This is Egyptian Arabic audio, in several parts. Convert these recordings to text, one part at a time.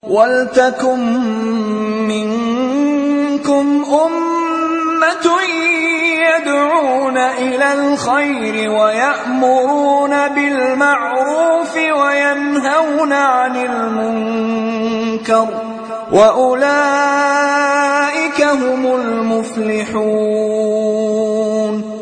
وَلْتَكُن مِّنكُمْ أُمَّةٌ يَدْعُونَ إِلَى الْخَيْرِ وَيَأْمُرُونَ بِالْمَعْرُوفِ وَيَنْهَوْنَ عَنِ الْمُنكَرِ ۚ وَأُولَٰئِكَ هُمُ الْمُفْلِحُونَ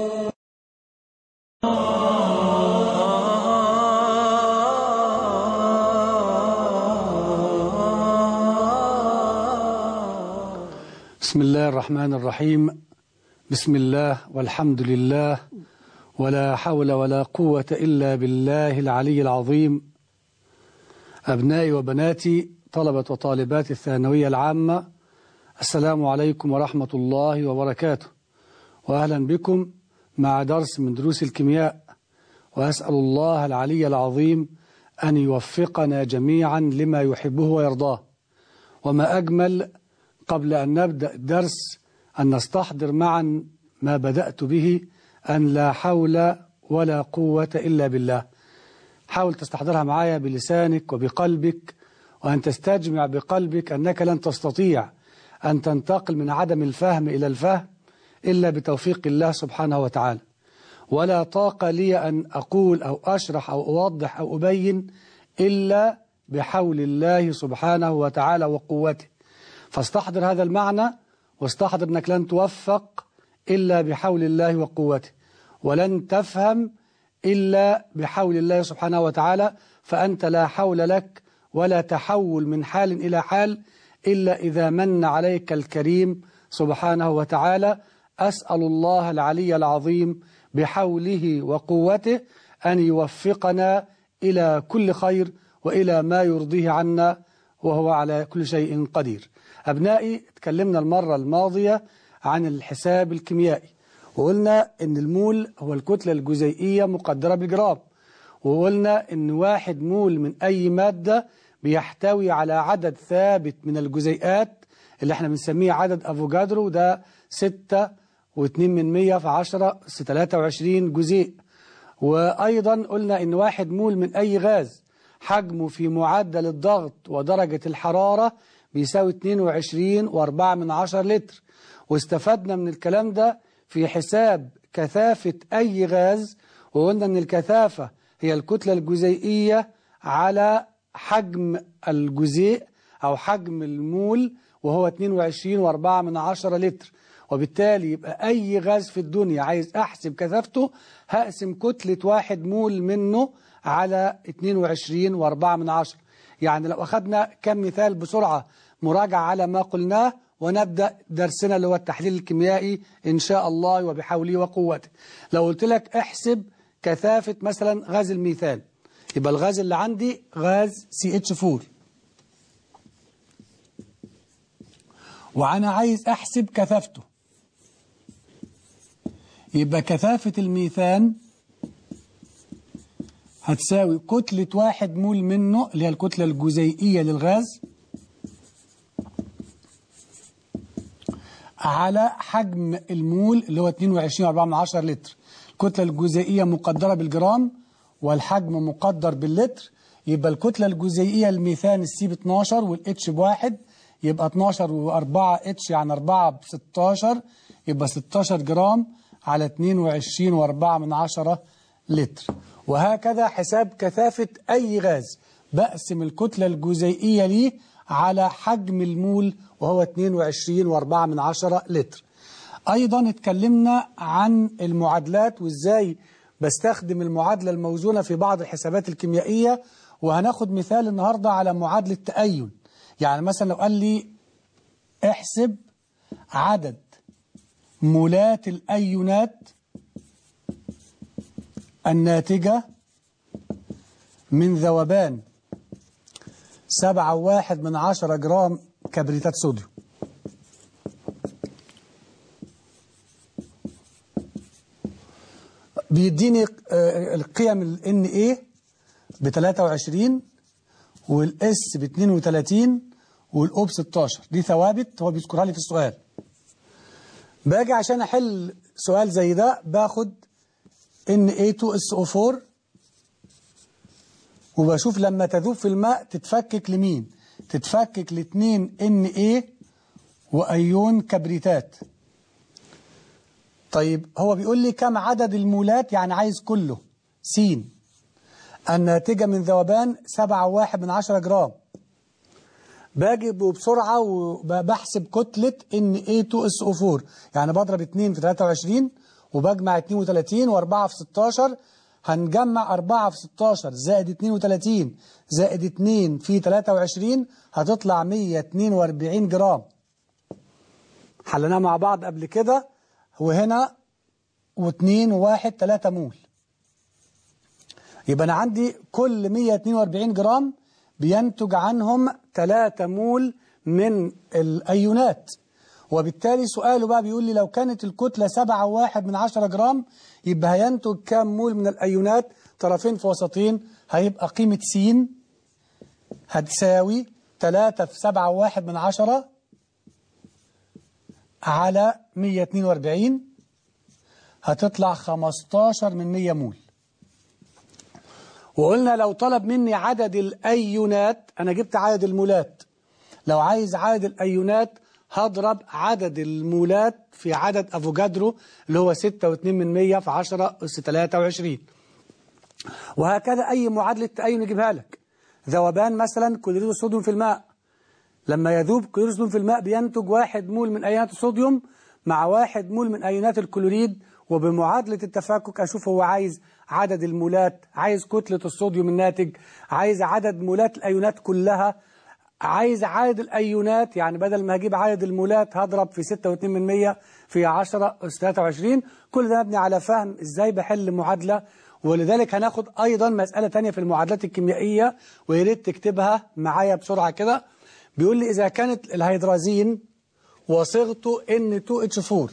بسم الله الرحمن الرحيم بسم الله والحمد لله ولا حول ولا قوة إلا بالله العلي العظيم أبنائي وبناتي طلبة وطالبات الثانوية العامة السلام عليكم ورحمة الله وبركاته وأهلا بكم مع درس من دروس الكيمياء وأسأل الله العلي العظيم أن يوفقنا جميعا لما يحبه ويرضاه وما أجمل قبل أن نبدأ الدرس أن نستحضر معا ما بدأت به أن لا حول ولا قوة إلا بالله حاول تستحضرها معايا بلسانك وبقلبك وأن تستجمع بقلبك أنك لن تستطيع أن تنتقل من عدم الفهم إلى الفهم إلا بتوفيق الله سبحانه وتعالى ولا طاقة لي أن أقول أو أشرح أو أوضح أو أبين إلا بحول الله سبحانه وتعالى وقوته فاستحضر هذا المعنى واستحضر أنك لن توفق إلا بحول الله وقوته ولن تفهم إلا بحول الله سبحانه وتعالى فأنت لا حول لك ولا تحول من حال إلى حال إلا إذا من عليك الكريم سبحانه وتعالى أسأل الله العلي العظيم بحوله وقوته أن يوفقنا إلى كل خير وإلى ما يرضيه عنا وهو على كل شيء قدير أبنائي تكلمنا المرة الماضية عن الحساب الكيميائي وقلنا أن المول هو الكتلة الجزيئية مقدرة بالجرام وقلنا أن واحد مول من أي مادة بيحتوي على عدد ثابت من الجزيئات اللي احنا بنسميه عدد أفوجادرو ده 6 و2 من 100 في 10 23 جزيء وأيضا قلنا أن واحد مول من أي غاز حجمه في معدل الضغط ودرجة الحرارة بيساوي 22 و4 من 10 لتر واستفدنا من الكلام ده في حساب كثافة أي غاز وقلنا أن الكثافة هي الكتلة الجزيئية على حجم الجزيء أو حجم المول وهو 22 و4 من 10 لتر وبالتالي يبقى أي غاز في الدنيا عايز أحسب كثافته هقسم كتلة واحد مول منه على 22 و4 من 10 يعني لو أخذنا كم مثال بسرعة مراجعة على ما قلناه ونبدأ درسنا اللي هو التحليل الكيميائي إن شاء الله وبحوله وقوته لو قلت لك احسب كثافة مثلا غاز الميثان يبقى الغاز اللي عندي غاز CH4 وأنا عايز أحسب كثافته يبقى كثافة الميثان هتساوي كتلة واحد مول منه اللي هي الكتلة الجزيئية للغاز على حجم المول اللي هو 22.4 لتر الكتلة الجزيئية مقدرة بالجرام والحجم مقدر باللتر يبقى الكتلة الجزيئية الميثان السي ب 12 والاتش بواحد يبقى 12 و4 اتش يعني 4 ب 16 يبقى 16 جرام على 22.4 من 10 لتر وهكذا حساب كثافة أي غاز بقسم الكتلة الجزيئية ليه على حجم المول وهو 22 و4 من 10 لتر أيضا اتكلمنا عن المعادلات وإزاي بستخدم المعادلة الموزونة في بعض الحسابات الكيميائية وهناخد مثال النهاردة على معادلة تأين يعني مثلا لو قال لي احسب عدد مولات الأيونات الناتجة من ذوبان سبعة واحد من عشرة جرام كبريتات صوديوم بيديني القيم ال Na ب 23 والاس ب 32 والاو ب 16 دي ثوابت هو بيذكرها لي في السؤال باجي عشان احل سؤال زي ده باخد Na2SO4 وبشوف لما تذوب في الماء تتفكك لمين تتفكك لاتنين ان ايه وايون كبريتات طيب هو بيقول لي كم عدد المولات يعني عايز كله س الناتجة من ذوبان سبعة واحد من عشرة جرام باجي بسرعة وبحسب كتلة ان A2SO4 يعني بضرب 2 في 23 وبجمع 32 و4 في 16 هنجمع 4 في 16 زائد 32 زائد 2 في 23 هتطلع 142 جرام حلناها مع بعض قبل كده وهنا و2 و1 3 مول يبقى أنا عندي كل 142 جرام بينتج عنهم 3 مول من الأيونات وبالتالي سؤاله بقى بيقول لي لو كانت الكتلة 7 واحد من 10 جرام يبقى هينتج كام مول من الأيونات طرفين في وسطين هيبقى قيمة س هتساوي 3 في 7 واحد من 10 على 142 هتطلع 15 من 100 مول وقلنا لو طلب مني عدد الأيونات أنا جبت عدد المولات لو عايز عدد الأيونات هضرب عدد المولات في عدد أفوجادرو اللي هو 6.2 من 100 في 10 أس 23 وهكذا أي معادلة تأين يجيبها لك ذوبان مثلا كلوريد الصوديوم في الماء لما يذوب كلوريد الصوديوم في الماء بينتج واحد مول من أيونات الصوديوم مع واحد مول من أيونات الكلوريد وبمعادلة التفكك أشوف هو عايز عدد المولات عايز كتلة الصوديوم الناتج عايز عدد مولات الأيونات كلها عايز عدد الأيونات يعني بدل ما هجيب عدد المولات هضرب في 6.2 من 100 في 10 أس 23 كل ده مبني على فهم إزاي بحل معادلة ولذلك هناخد أيضا مسألة تانية في المعادلات الكيميائية ويا ريت تكتبها معايا بسرعة كده بيقول لي إذا كانت الهيدرازين وصيغته N2H4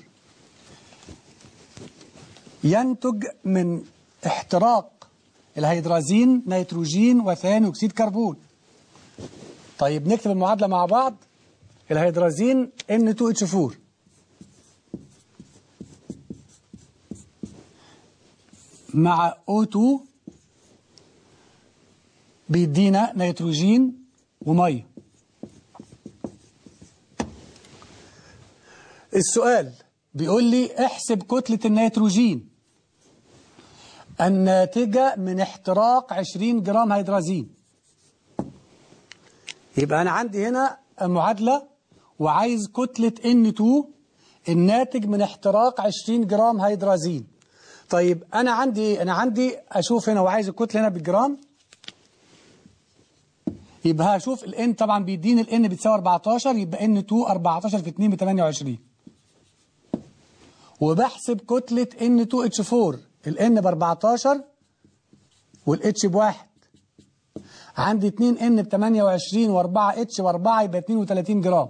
ينتج من احتراق الهيدرازين نيتروجين وثاني أكسيد كربون طيب نكتب المعادلة مع بعض الهيدرازين N2H4 مع O2 بيدينا نيتروجين ومية السؤال بيقول لي احسب كتلة النيتروجين الناتجة من احتراق 20 جرام هيدرازين يبقى أنا عندي هنا معادلة وعايز كتلة N2 الناتج من احتراق 20 جرام هيدرازين طيب أنا عندي أنا عندي أشوف هنا وعايز الكتلة هنا بالجرام يبقى هشوف ال N طبعا بيديني ال N بتساوي 14 يبقى N2 14 في 2 ب 28 وبحسب كتلة N2H4 ال N ب 14 وال H بواحد عندي 2 N ب 28 و4 H و4 يبقى 32 جرام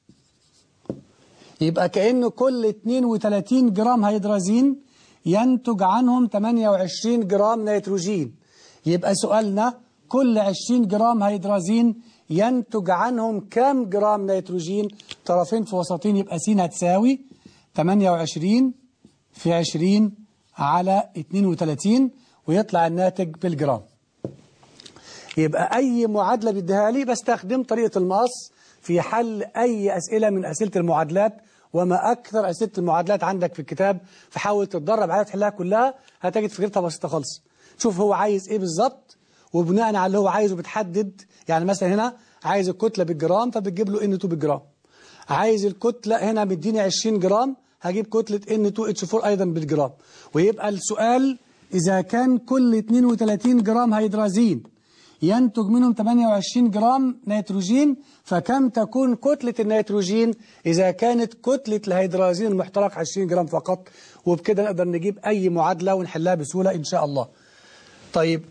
يبقى كأنه كل 32 جرام هيدرازين ينتج عنهم 28 جرام نيتروجين يبقى سؤالنا كل 20 جرام هيدرازين ينتج عنهم كام جرام نيتروجين طرفين في وسطين يبقى س هتساوي 28 في 20 على 32 ويطلع الناتج بالجرام يبقى أي معادلة بيديها لي بستخدم طريقة المقص في حل أي أسئلة من أسئلة المعادلات وما أكثر أسئلة المعادلات عندك في الكتاب فحاول تتدرب عليها تحلها كلها هتجد فكرتها بسيطة خالص شوف هو عايز إيه بالظبط وبناء على اللي هو عايزه بتحدد يعني مثلا هنا عايز الكتلة بالجرام فبتجيب له N2 بالجرام عايز الكتلة هنا مديني 20 جرام هجيب كتلة N2H4 أيضا بالجرام ويبقى السؤال إذا كان كل 32 جرام هيدرازين ينتج منهم 28 جرام نيتروجين فكم تكون كتلة النيتروجين إذا كانت كتلة الهيدرازين المحترق 20 جرام فقط وبكده نقدر نجيب أي معادلة ونحلها بسهولة إن شاء الله طيب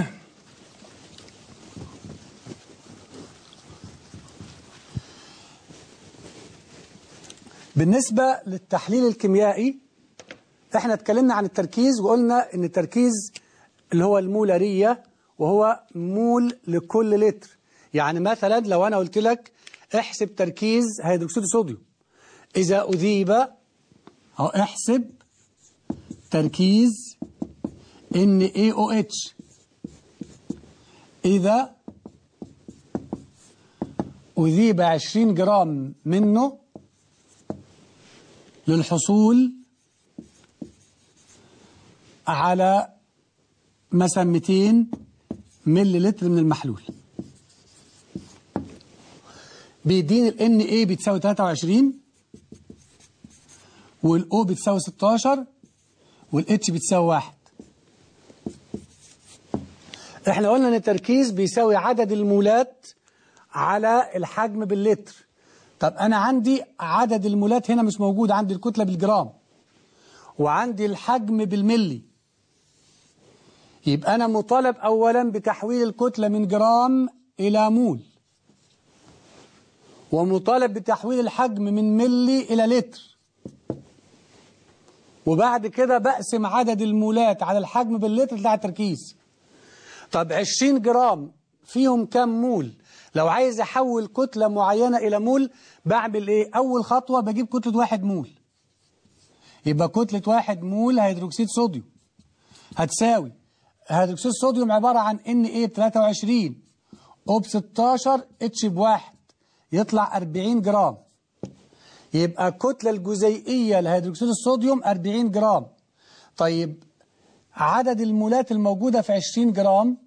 بالنسبة للتحليل الكيميائي احنا اتكلمنا عن التركيز وقلنا ان التركيز اللي هو المولارية وهو مول لكل لتر يعني مثلا لو أنا قلت لك احسب تركيز هيدروكسيد الصوديوم إذا أذيب أو احسب تركيز NaOH إذا أذيب 20 جرام منه للحصول على مثلا 200 ملي لتر من المحلول بيديني ال NA بتساوي 23 وال O بتساوي 16 وال H بتساوي 1 احنا قلنا ان التركيز بيساوي عدد المولات على الحجم باللتر طب انا عندي عدد المولات هنا مش موجود عندي الكتلة بالجرام وعندي الحجم بالملي يبقى انا مطالب اولا بتحويل الكتلة من جرام الى مول ومطالب بتحويل الحجم من ملي الى لتر وبعد كده بقسم عدد المولات على الحجم باللتر بتاع التركيز طب 20 جرام فيهم كام مول لو عايز احول كتلة معينة الى مول بعمل ايه اول خطوة بجيب كتلة واحد مول يبقى كتلة واحد مول هيدروكسيد صوديوم هتساوي هيدروكسيد الصوديوم عبارة عن Na ب 23 O ب 16 H بواحد يطلع 40 جرام يبقى الكتلة الجزيئية لهيدروكسيد الصوديوم 40 جرام طيب عدد المولات الموجودة في 20 جرام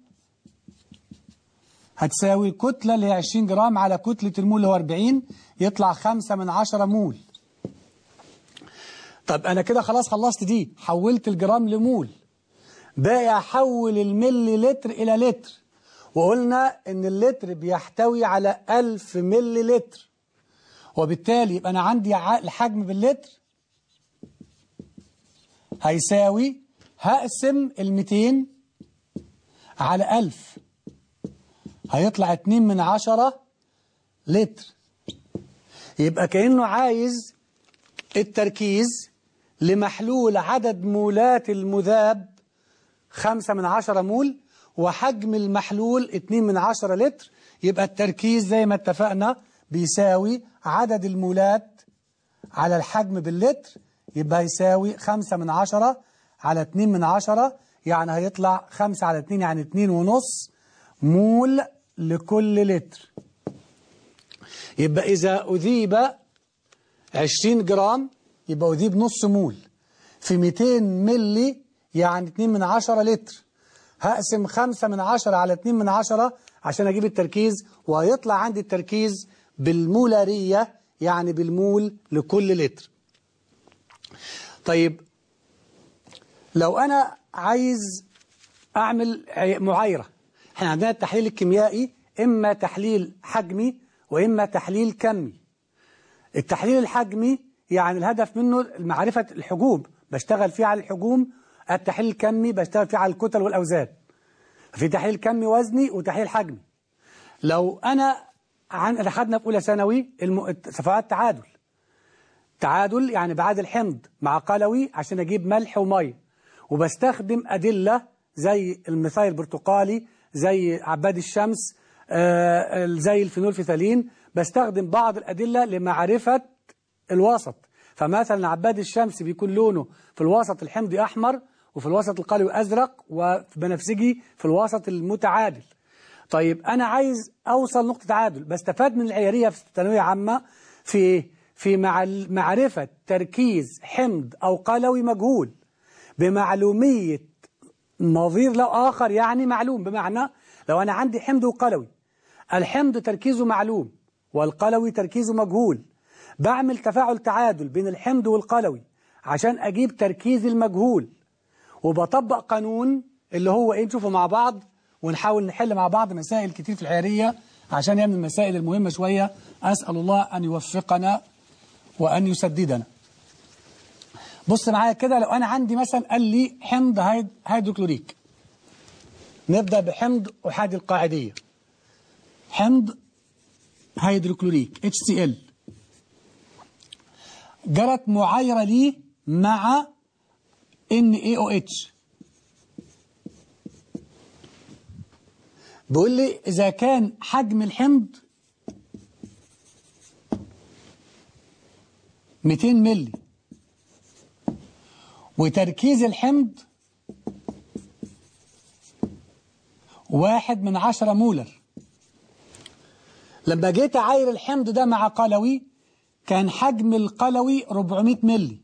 هتساوي الكتلة اللي هي 20 جرام على كتلة المول اللي هو 40 يطلع 5 من 10 مول طب أنا كده خلاص خلصت دي حولت الجرام لمول باقي أحول الملي لتر إلى لتر وقلنا إن اللتر بيحتوي على 1000 ملي لتر وبالتالي يبقى أنا عندي الحجم باللتر هيساوي هقسم ال 200 على 1000 هيطلع 2 من 10 لتر يبقى كأنه عايز التركيز لمحلول عدد مولات المذاب 5 من 10 مول وحجم المحلول 2 من 10 لتر يبقى التركيز زي ما اتفقنا بيساوي عدد المولات على الحجم باللتر يبقى يساوي 5 من 10 على 2 من 10 يعني هيطلع 5 على 2 يعني 2 ونص مول لكل لتر يبقى إذا أذيب 20 جرام يبقى أذيب نص مول في 200 ملي يعني 2 من 10 لتر هقسم 5 من 10 على 2 من 10 عشان أجيب التركيز وهيطلع عندي التركيز بالمولارية يعني بالمول لكل لتر طيب لو أنا عايز أعمل معايرة احنا عندنا التحليل الكيميائي إما تحليل حجمي وإما تحليل كمي التحليل الحجمي يعني الهدف منه معرفة الحجوم بشتغل فيه على الحجوم التحليل الكمي بشتغل فيه على الكتل والأوزان في تحليل كمي وزني وتحليل حجمي لو أنا عن أخذنا في أولى ثانوي الم... صفحات تعادل تعادل يعني بعادل حمض مع قلوي عشان أجيب ملح ومية وبستخدم أدلة زي الميثايل البرتقالي زي عباد الشمس آه زي الفينولفيثالين بستخدم بعض الأدلة لمعرفة الوسط فمثلا عباد الشمس بيكون لونه في الوسط الحمضي أحمر وفي الوسط القلوي أزرق وبنفسجي في الوسط المتعادل طيب أنا عايز أوصل نقطة تعادل بستفاد من العيارية في الثانوية عامة في في معرفة تركيز حمض أو قلوي مجهول بمعلومية نظير له آخر يعني معلوم بمعنى لو أنا عندي حمض وقلوي الحمض تركيزه معلوم والقلوي تركيزه مجهول بعمل تفاعل تعادل بين الحمض والقلوي عشان أجيب تركيز المجهول وبطبق قانون اللي هو إيه نشوفه مع بعض ونحاول نحل مع بعض مسائل كتير في الحيارية عشان يعمل المسائل المهمة شوية أسأل الله أن يوفقنا وأن يسددنا بص معايا كده لو أنا عندي مثلا قال لي حمض هيد هيدروكلوريك نبدأ بحمض أحادي القاعدية حمض هيدروكلوريك HCl جرت معايرة ليه مع NaOH بيقول لي إذا كان حجم الحمض 200 ملي وتركيز الحمض واحد من عشرة مولر لما جيت اعاير الحمض ده مع قلوي كان حجم القلوي 400 ملي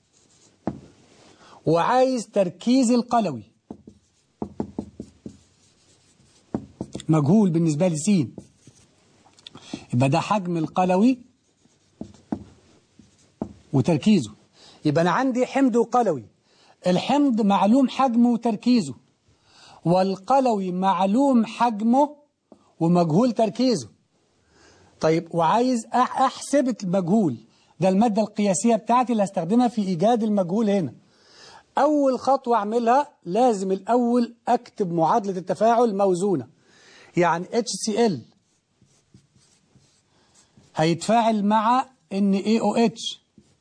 وعايز تركيز القلوي مجهول بالنسبة لي س يبقى ده حجم القلوي وتركيزه يبقى أنا عندي حمض وقلوي الحمض معلوم حجمه وتركيزه والقلوي معلوم حجمه ومجهول تركيزه طيب وعايز أح- أحسب المجهول ده المادة القياسية بتاعتي اللي هستخدمها في إيجاد المجهول هنا أول خطوة أعملها لازم الأول أكتب معادلة التفاعل موزونة يعني HCl هيتفاعل مع NaOH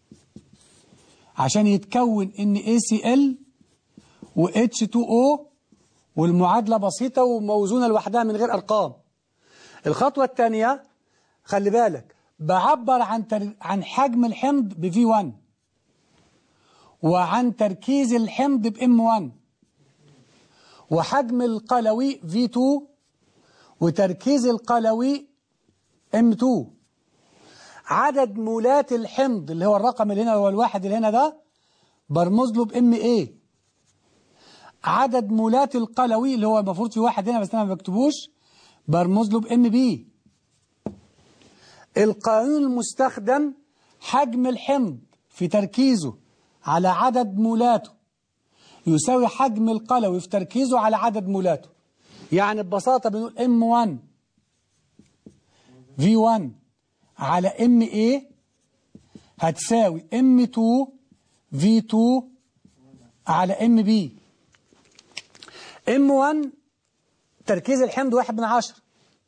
عشان يتكون NaCl و H2O والمعادلة بسيطة وموزونة لوحدها من غير أرقام الخطوة الثانية خلي بالك بعبر عن تر... عن حجم الحمض ب V1 وعن تركيز الحمض ب M1 وحجم القلوي V2 وتركيز القلوي M2 عدد مولات الحمض اللي هو الرقم اللي هنا هو الواحد اللي هنا ده برمز له ب MA عدد مولات القلوي اللي هو المفروض في واحد هنا بس انا ما بكتبوش برمز له ب MB القانون المستخدم حجم الحمض في تركيزه على عدد مولاته يساوي حجم القلوي في تركيزه على عدد مولاته يعني ببساطة بنقول M1 V1 على MA هتساوي M2 V2 على MB M1 تركيز الحمض واحد من عشرة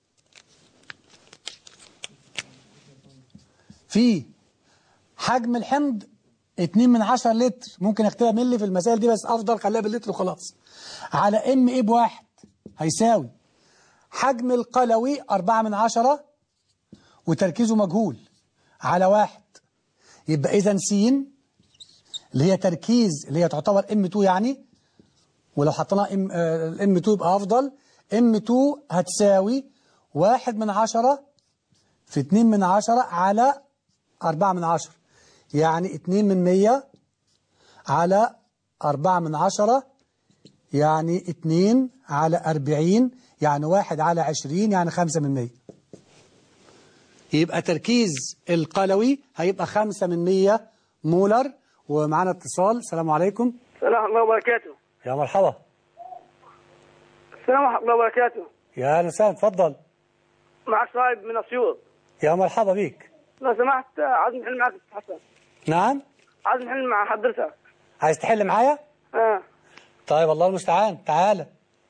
في حجم الحمض 2 من 10 لتر ممكن اكتبها ملي في المسائل دي بس افضل خليها باللتر وخلاص على ام ايه بواحد هيساوي حجم القلوي 4 من 10 وتركيزه مجهول على واحد يبقى اذا س اللي هي تركيز اللي هي تعتبر ام 2 يعني ولو حطينا ام ام 2 يبقى افضل ام 2 هتساوي واحد من 10 في 2 من 10 على 4 من 10 يعني 2 من 100 على 4 من 10 يعني 2 على 40 يعني 1 على 20 يعني 5 من 100 يبقى تركيز القلوي هيبقى 5 من 100 مولر ومعانا اتصال السلام عليكم السلام ورحمة الله وبركاته يا مرحبا السلام ورحمة الله وبركاته يا اهلا وسهلا اتفضل معك صاحب من أسيوط يا مرحبا بيك لو سمحت عايز نحل معك أستاذ حسن نعم عايز نحل مع حضرتك عايز تحل معايا اه طيب الله المستعان تعالى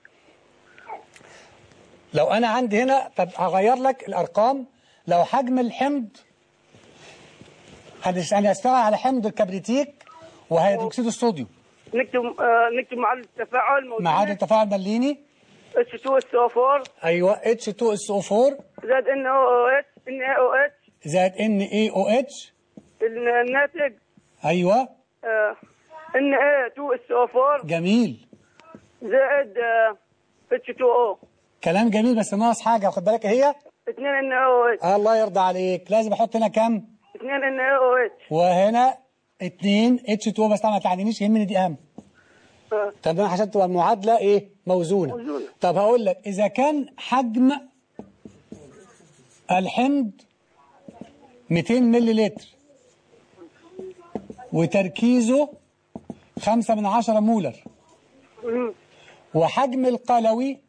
لو انا عندي هنا طب هغير لك الارقام لو حجم الحمض هنش- انا هشتغل على حمض الكبريتيك وهيدروكسيد الصوديوم نكتب آه نكتب معادلة التفاعل موجودة معادل التفاعل مليني H2SO4 ايوه H2SO4 زائد NaOH NaOH زائد NaOH الناتج ايوه آه Na2SO4 جميل زائد آه H2O كلام جميل بس ناقص حاجه واخد بالك هي 2 NaOH الله يرضى عليك لازم احط هنا كام 2 NaOH وهنا 2 H2 بس طبعا ما تعنينيش يهمني دي اهم آه. تمام عشان تبقى المعادلة ايه موزونة موزونة. طب هقول لك اذا كان حجم الحمض 200 ملي لتر وتركيزه 5 من 10 مولر مم. وحجم القلوي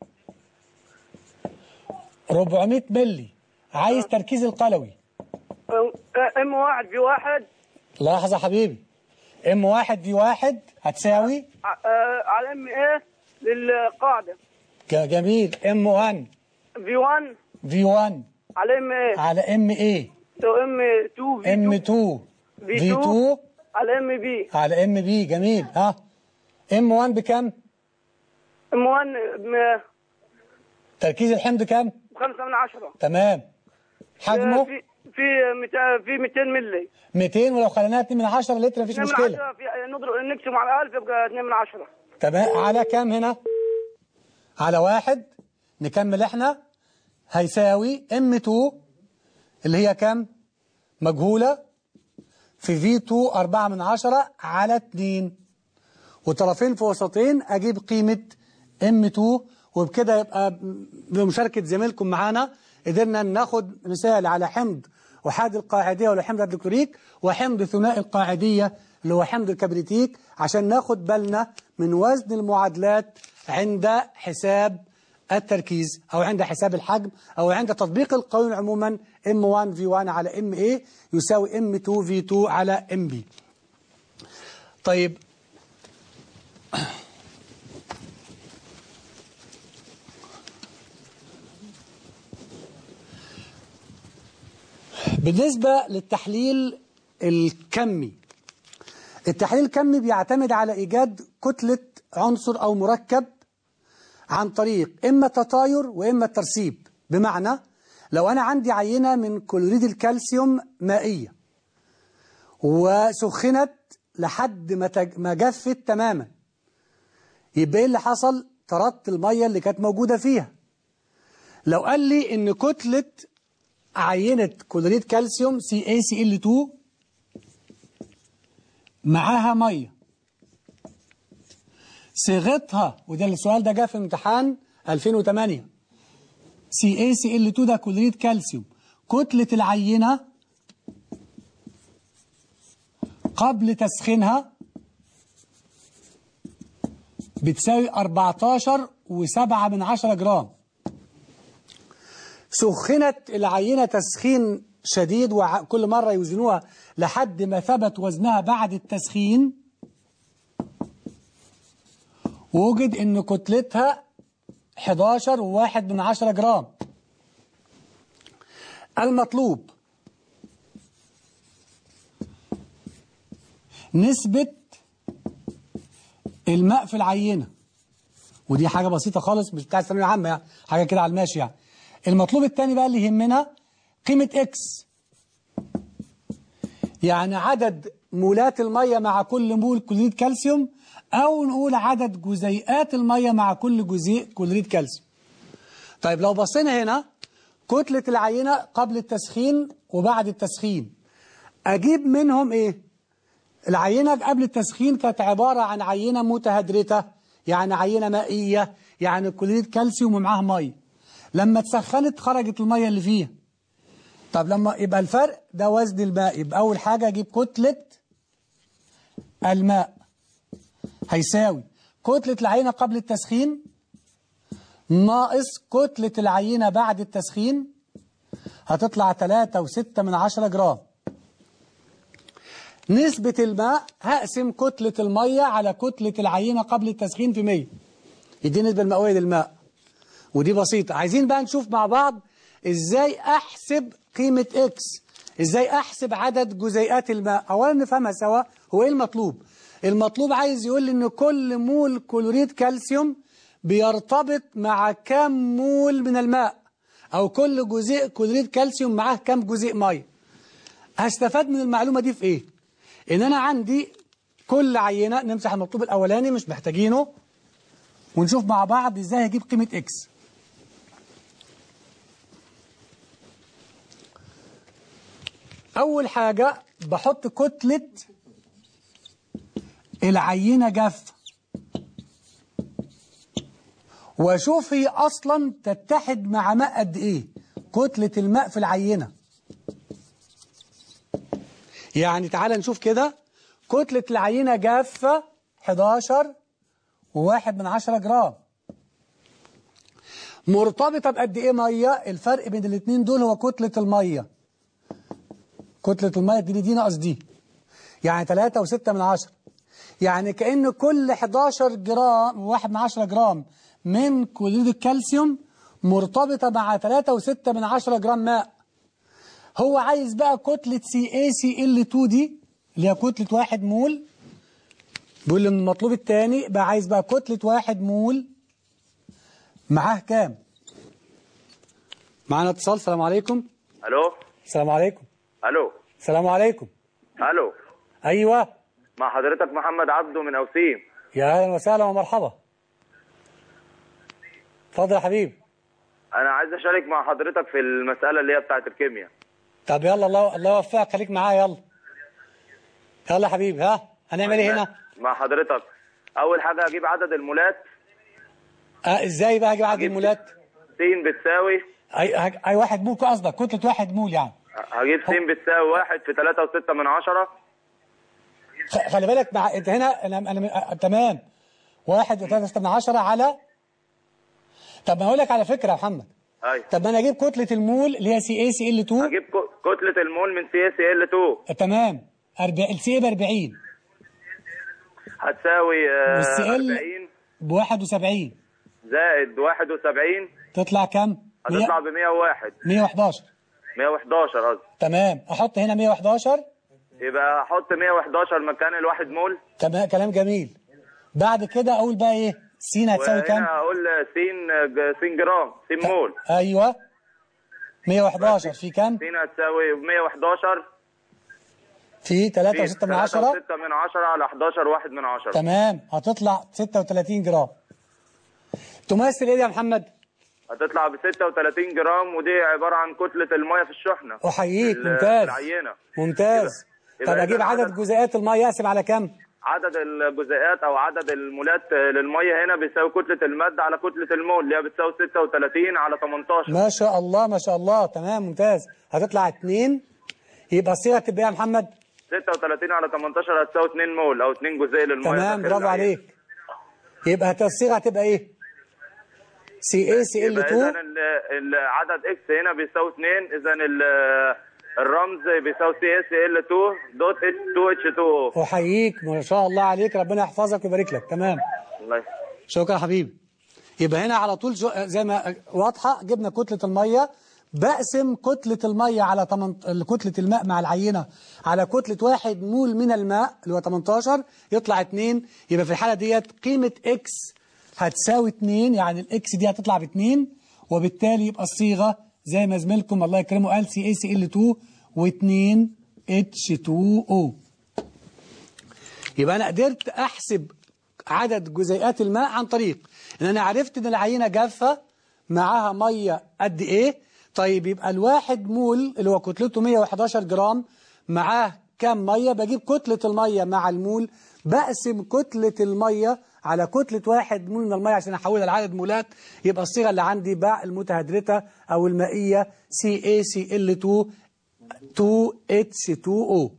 400 ملي عايز تركيز القلوي آه، M1 في واحد لحظة يا حبيبي ام واحد في واحد هتساوي آه، على ام ايه للقاعدة ج- جميل ام 1 في 1 في 1 على ام ايه على ام اي تو ام 2 في ام 2 2 في 2 على ام بي على ام بي جميل ها ام 1 بكم ام 1 تركيز الحمض كم بخمسة من عشرة تمام حجمه في في 200 في 200 ملي 200 ولو خليناها 2 من 10 لتر مفيش 2 من مشكلة 10 في نضرب نقسم على 1000 يبقى 2 من 10 تمام على كام هنا على واحد نكمل احنا هيساوي ام 2 اللي هي كام مجهولة في V2 4 من 10 على 2 وطرفين في وسطين أجيب قيمة M2 وبكده يبقى بمشاركة زميلكم معانا قدرنا ناخد مثال على حمض أحاد القاعدية ولا حمض الدكتوريك وحمض ثنائي القاعدية اللي هو حمض الكبريتيك عشان ناخد بالنا من وزن المعادلات عند حساب التركيز أو عند حساب الحجم أو عند تطبيق القانون عموما M1 V1 على MA يساوي M2 V2 على MB طيب بالنسبة للتحليل الكمي التحليل الكمي بيعتمد على إيجاد كتلة عنصر أو مركب عن طريق إما التطاير وإما الترسيب بمعنى لو أنا عندي عينة من كلوريد الكالسيوم مائية وسخنت لحد ما تج- ما جفت تماما يبقى ايه اللي حصل طردت المية اللي كانت موجودة فيها لو قال لي ان كتلة عينة كلوريد كالسيوم CaCl2 معاها مية صيغتها وده السؤال ده جه في امتحان 2008 CaCl2 ده كلوريد كالسيوم كتلة العينة قبل تسخينها بتساوي 14 وسبعة من عشرة جرام سخنت العينة تسخين شديد وكل مرة يوزنوها لحد ما ثبت وزنها بعد التسخين ووجد ان كتلتها 11 وواحد من عشرة جرام المطلوب نسبة الماء في العينة ودي حاجة بسيطة خالص مش بتاعت ثانوية عامة يعني حاجة كده على الماشي يعني المطلوب الثاني بقى اللي يهمنا قيمة اكس يعني عدد مولات المية مع كل مول كلوريد كالسيوم أو نقول عدد جزيئات المية مع كل جزيء كلوريد كالسيوم طيب لو بصينا هنا كتلة العينة قبل التسخين وبعد التسخين أجيب منهم إيه العينة قبل التسخين كانت عبارة عن عينة متهدرتة يعني عينة مائية يعني كلوريد كالسيوم ومعاها مية لما تسخنت خرجت المية اللي فيها طب لما يبقى الفرق ده وزن الماء يبقى أول حاجة أجيب كتلة الماء هيساوي كتلة العينة قبل التسخين ناقص كتلة العينة بعد التسخين هتطلع 3 وستة من عشرة جرام نسبة الماء هقسم كتلة المية على كتلة العينة قبل التسخين في 100 يدي النسبة المئوية للماء ودي بسيطة عايزين بقى نشوف مع بعض ازاي احسب قيمة اكس ازاي احسب عدد جزيئات الماء اولا نفهمها سوا هو ايه المطلوب المطلوب عايز يقول لي ان كل مول كلوريد كالسيوم بيرتبط مع كام مول من الماء او كل جزيء كلوريد كالسيوم معاه كام جزيء ميه هستفاد من المعلومة دي في ايه ان انا عندي كل عينة نمسح المطلوب الاولاني مش محتاجينه ونشوف مع بعض ازاي هجيب قيمة اكس اول حاجة بحط كتلة العينة جافة واشوف هي اصلا تتحد مع ماء قد ايه كتلة الماء في العينة يعني تعال نشوف كده كتلة العينة جافة 11 وواحد من عشرة جرام مرتبطة بقد ايه مية الفرق بين الاتنين دول هو كتلة المية كتلة المية دي دي ناقص دي يعني 3 وستة من عشرة يعني كأن كل 11 جرام وواحد من عشرة جرام من كلوريد الكالسيوم مرتبطة مع 3 وستة من عشرة جرام ماء هو عايز بقى كتلة سي اي سي ال 2 دي اللي هي كتلة واحد مول بيقول لي المطلوب الثاني بقى عايز بقى كتلة واحد مول معاه كام؟ معانا اتصال السلام عليكم الو السلام عليكم الو السلام عليكم الو ايوه مع حضرتك محمد عبده من اوسيم يا اهلا وسهلا ومرحبا اتفضل يا حبيبي انا عايز اشارك مع حضرتك في المساله اللي هي بتاعه الكيمياء طب يلا الله الله يوفقك خليك معايا يلا يلا يا حبيبي ها هنعمل ايه هنا مع حضرتك اول حاجه هجيب عدد المولات آه ازاي بقى هجيب عدد هجيب المولات س بتساوي اي هج- اي واحد مول قصدك كتله واحد مول يعني هجيب س بتساوي واحد في تلاتة وستة من عشرة خ- خلي بالك مع انت هنا انا انا آه، تمام واحد وثلاثة ستة من عشرة على طب ما اقول لك على فكره يا محمد ايوه طب ما انا اجيب كتله المول اللي هي سي اي سي ال 2 هجيب ك- كتلة المول من سي اس ال 2 تمام 40 السي اي ب 40 هتساوي آه، والسي ال 40 ب 71 زائد 71 تطلع كام؟ هتطلع ب 101 111 111 قصدي تمام احط هنا 111 يبقى احط 111 مكان الواحد مول تمام كلام جميل بعد كده اقول بقى ايه س هتساوي كام؟ وهنا اقول س س جرام س مول ايوه 111 في كام؟ س هتساوي 111 في 3 و6 من 10 6 من 10 على 11 واحد من 10 تمام هتطلع 36 جرام تمثل ايه دي يا محمد؟ هتطلع ب 36 جرام ودي عبارة عن كتلة المية في الشحنة احييك في ال- ممتاز في العينة ممتاز يبقى- طب يبقى اجيب إذا عدد عدد- جزيئات الميه اقسم على كام؟ عدد الجزيئات او عدد المولات للمية هنا بيساوي كتلة المادة على كتلة المول اللي هي بتساوي 36 على 18 ما شاء الله ما شاء الله تمام ممتاز هتطلع 2 يبقى الصيغه تبقى ايه يا محمد؟ 36 على 18 هتساوي 2 مول او 2 جزيء للمية تمام داخل برافو العينة. عليك يبقى هت- الصيغه هتبقى ايه؟ سي اي سي ال يبقى اذا 2 العدد اكس هنا بيساوي 2 اذا الرمز بيساوي سي اس ال 2 دوت اتش 2 اتش 2 او احييك ما شاء الله عليك ربنا يحفظك ويبارك لك تمام الله يسلمك. شكرا يا حبيبي يبقى هنا على طول جو- زي ما واضحه جبنا كتله الميه بقسم كتله الميه على 8 كتله الماء مع العينه على كتله واحد مول من الماء اللي هو 18 يطلع 2 يبقى في الحاله ديت قيمه اكس هتساوي 2 يعني الاكس دي هتطلع ب 2 وبالتالي يبقى الصيغه زي ما زميلكم الله يكرمه قال سي اي سي ال 2 و2 اتش 2 او يبقى انا قدرت احسب عدد جزيئات الماء عن طريق ان انا عرفت ان العينه جافه معاها ميه قد ايه طيب يبقى الواحد مول اللي هو كتلته 111 جرام معاه كام ميه بجيب كتله الميه مع المول بقسم كتله الميه على كتله واحد مول من الميه عشان احولها لعدد مولات يبقى الصيغه اللي عندي باع المتهدرته او المائيه سي اي سي ال 2 2 اتش 2 او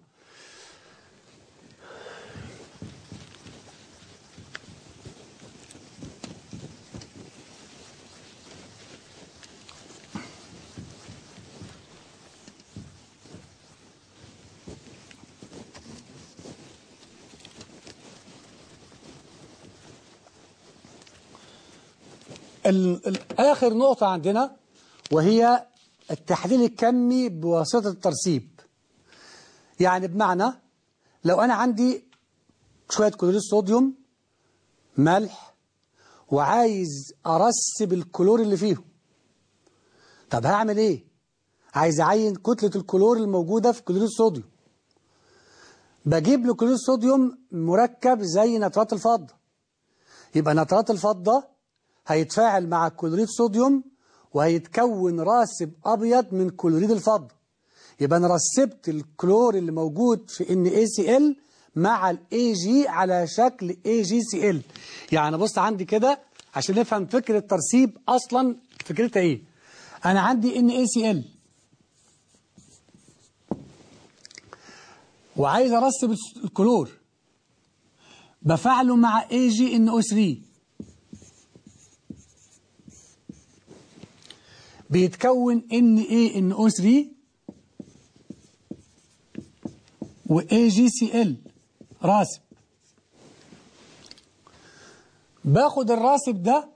ال- ال- آخر نقطة عندنا وهي التحليل الكمي بواسطة الترسيب يعني بمعنى لو أنا عندي شوية كلوريد صوديوم ملح وعايز أرسب الكلور اللي فيهم طب هعمل إيه؟ عايز أعين كتلة الكلور الموجودة في كلوريد الصوديوم بجيب له كلوريد صوديوم مركب زي نترات الفضة يبقى نترات الفضة هيتفاعل مع كلوريد صوديوم وهيتكون راسب أبيض من كلوريد الفضة يبقى أنا رسبت الكلور اللي موجود في NaCl مع ال Ag على شكل AgCl يعني بص عندي كده عشان نفهم فكرة الترسيب أصلا فكرتها إيه أنا عندي NaCl وعايز أرسب الكلور بفعله مع AgNO3 بيتكون NaNO3 و AgCl راسب باخد الراسب ده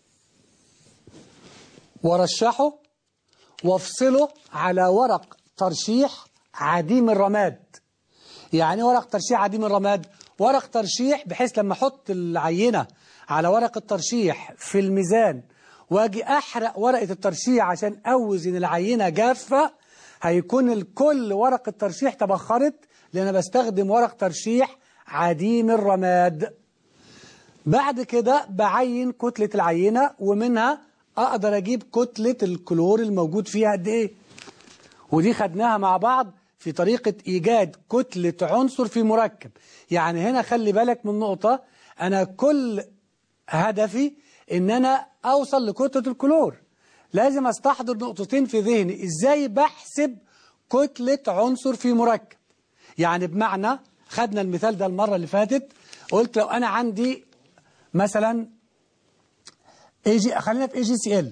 وارشحه وافصله على ورق ترشيح عديم الرماد يعني إيه ورق ترشيح عديم الرماد ورق ترشيح بحيث لما احط العينة على ورق الترشيح في الميزان واجي احرق ورقة الترشيح عشان اوزن العينة جافة هيكون الكل ورق الترشيح تبخرت لان انا بستخدم ورق ترشيح عديم الرماد بعد كده بعين كتلة العينة ومنها اقدر اجيب كتلة الكلور الموجود فيها قد ايه ودي خدناها مع بعض في طريقة إيجاد كتلة عنصر في مركب يعني هنا خلي بالك من نقطة أنا كل هدفي إن أنا أوصل لكتلة الكلور لازم أستحضر نقطتين في ذهني إزاي بحسب كتلة عنصر في مركب يعني بمعنى خدنا المثال ده المرة اللي فاتت قلت لو أنا عندي مثلا اي جي خلينا في اي جي سي ال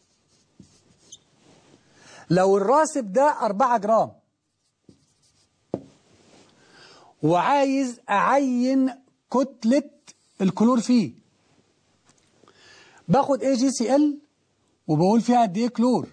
لو الراسب ده 4 جرام وعايز أعين كتلة الكلور فيه باخد اي جي سي ال وبقول فيها قد ايه كلور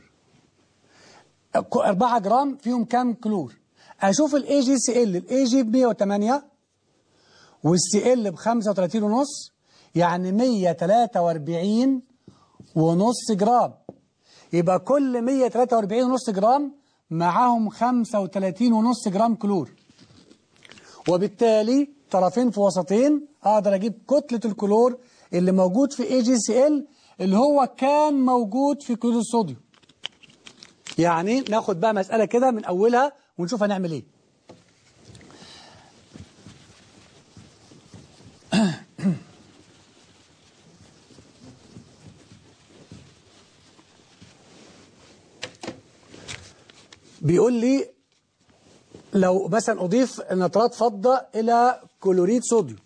4 جرام فيهم كام كلور اشوف الاي جي سي ال الاي جي ب 108 والسي ال ب 35 ونص يعني 143 ونص جرام يبقى كل 143 ونص جرام معاهم 35 ونص جرام كلور وبالتالي طرفين في وسطين اقدر اجيب كتلة الكلور اللي موجود في اي جي سي ال اللي هو كان موجود في كلور الصوديوم يعني ناخد بقى مسألة كده من أولها ونشوف هنعمل ايه بيقول لي لو مثلا أضيف نترات فضة إلى كلوريد صوديوم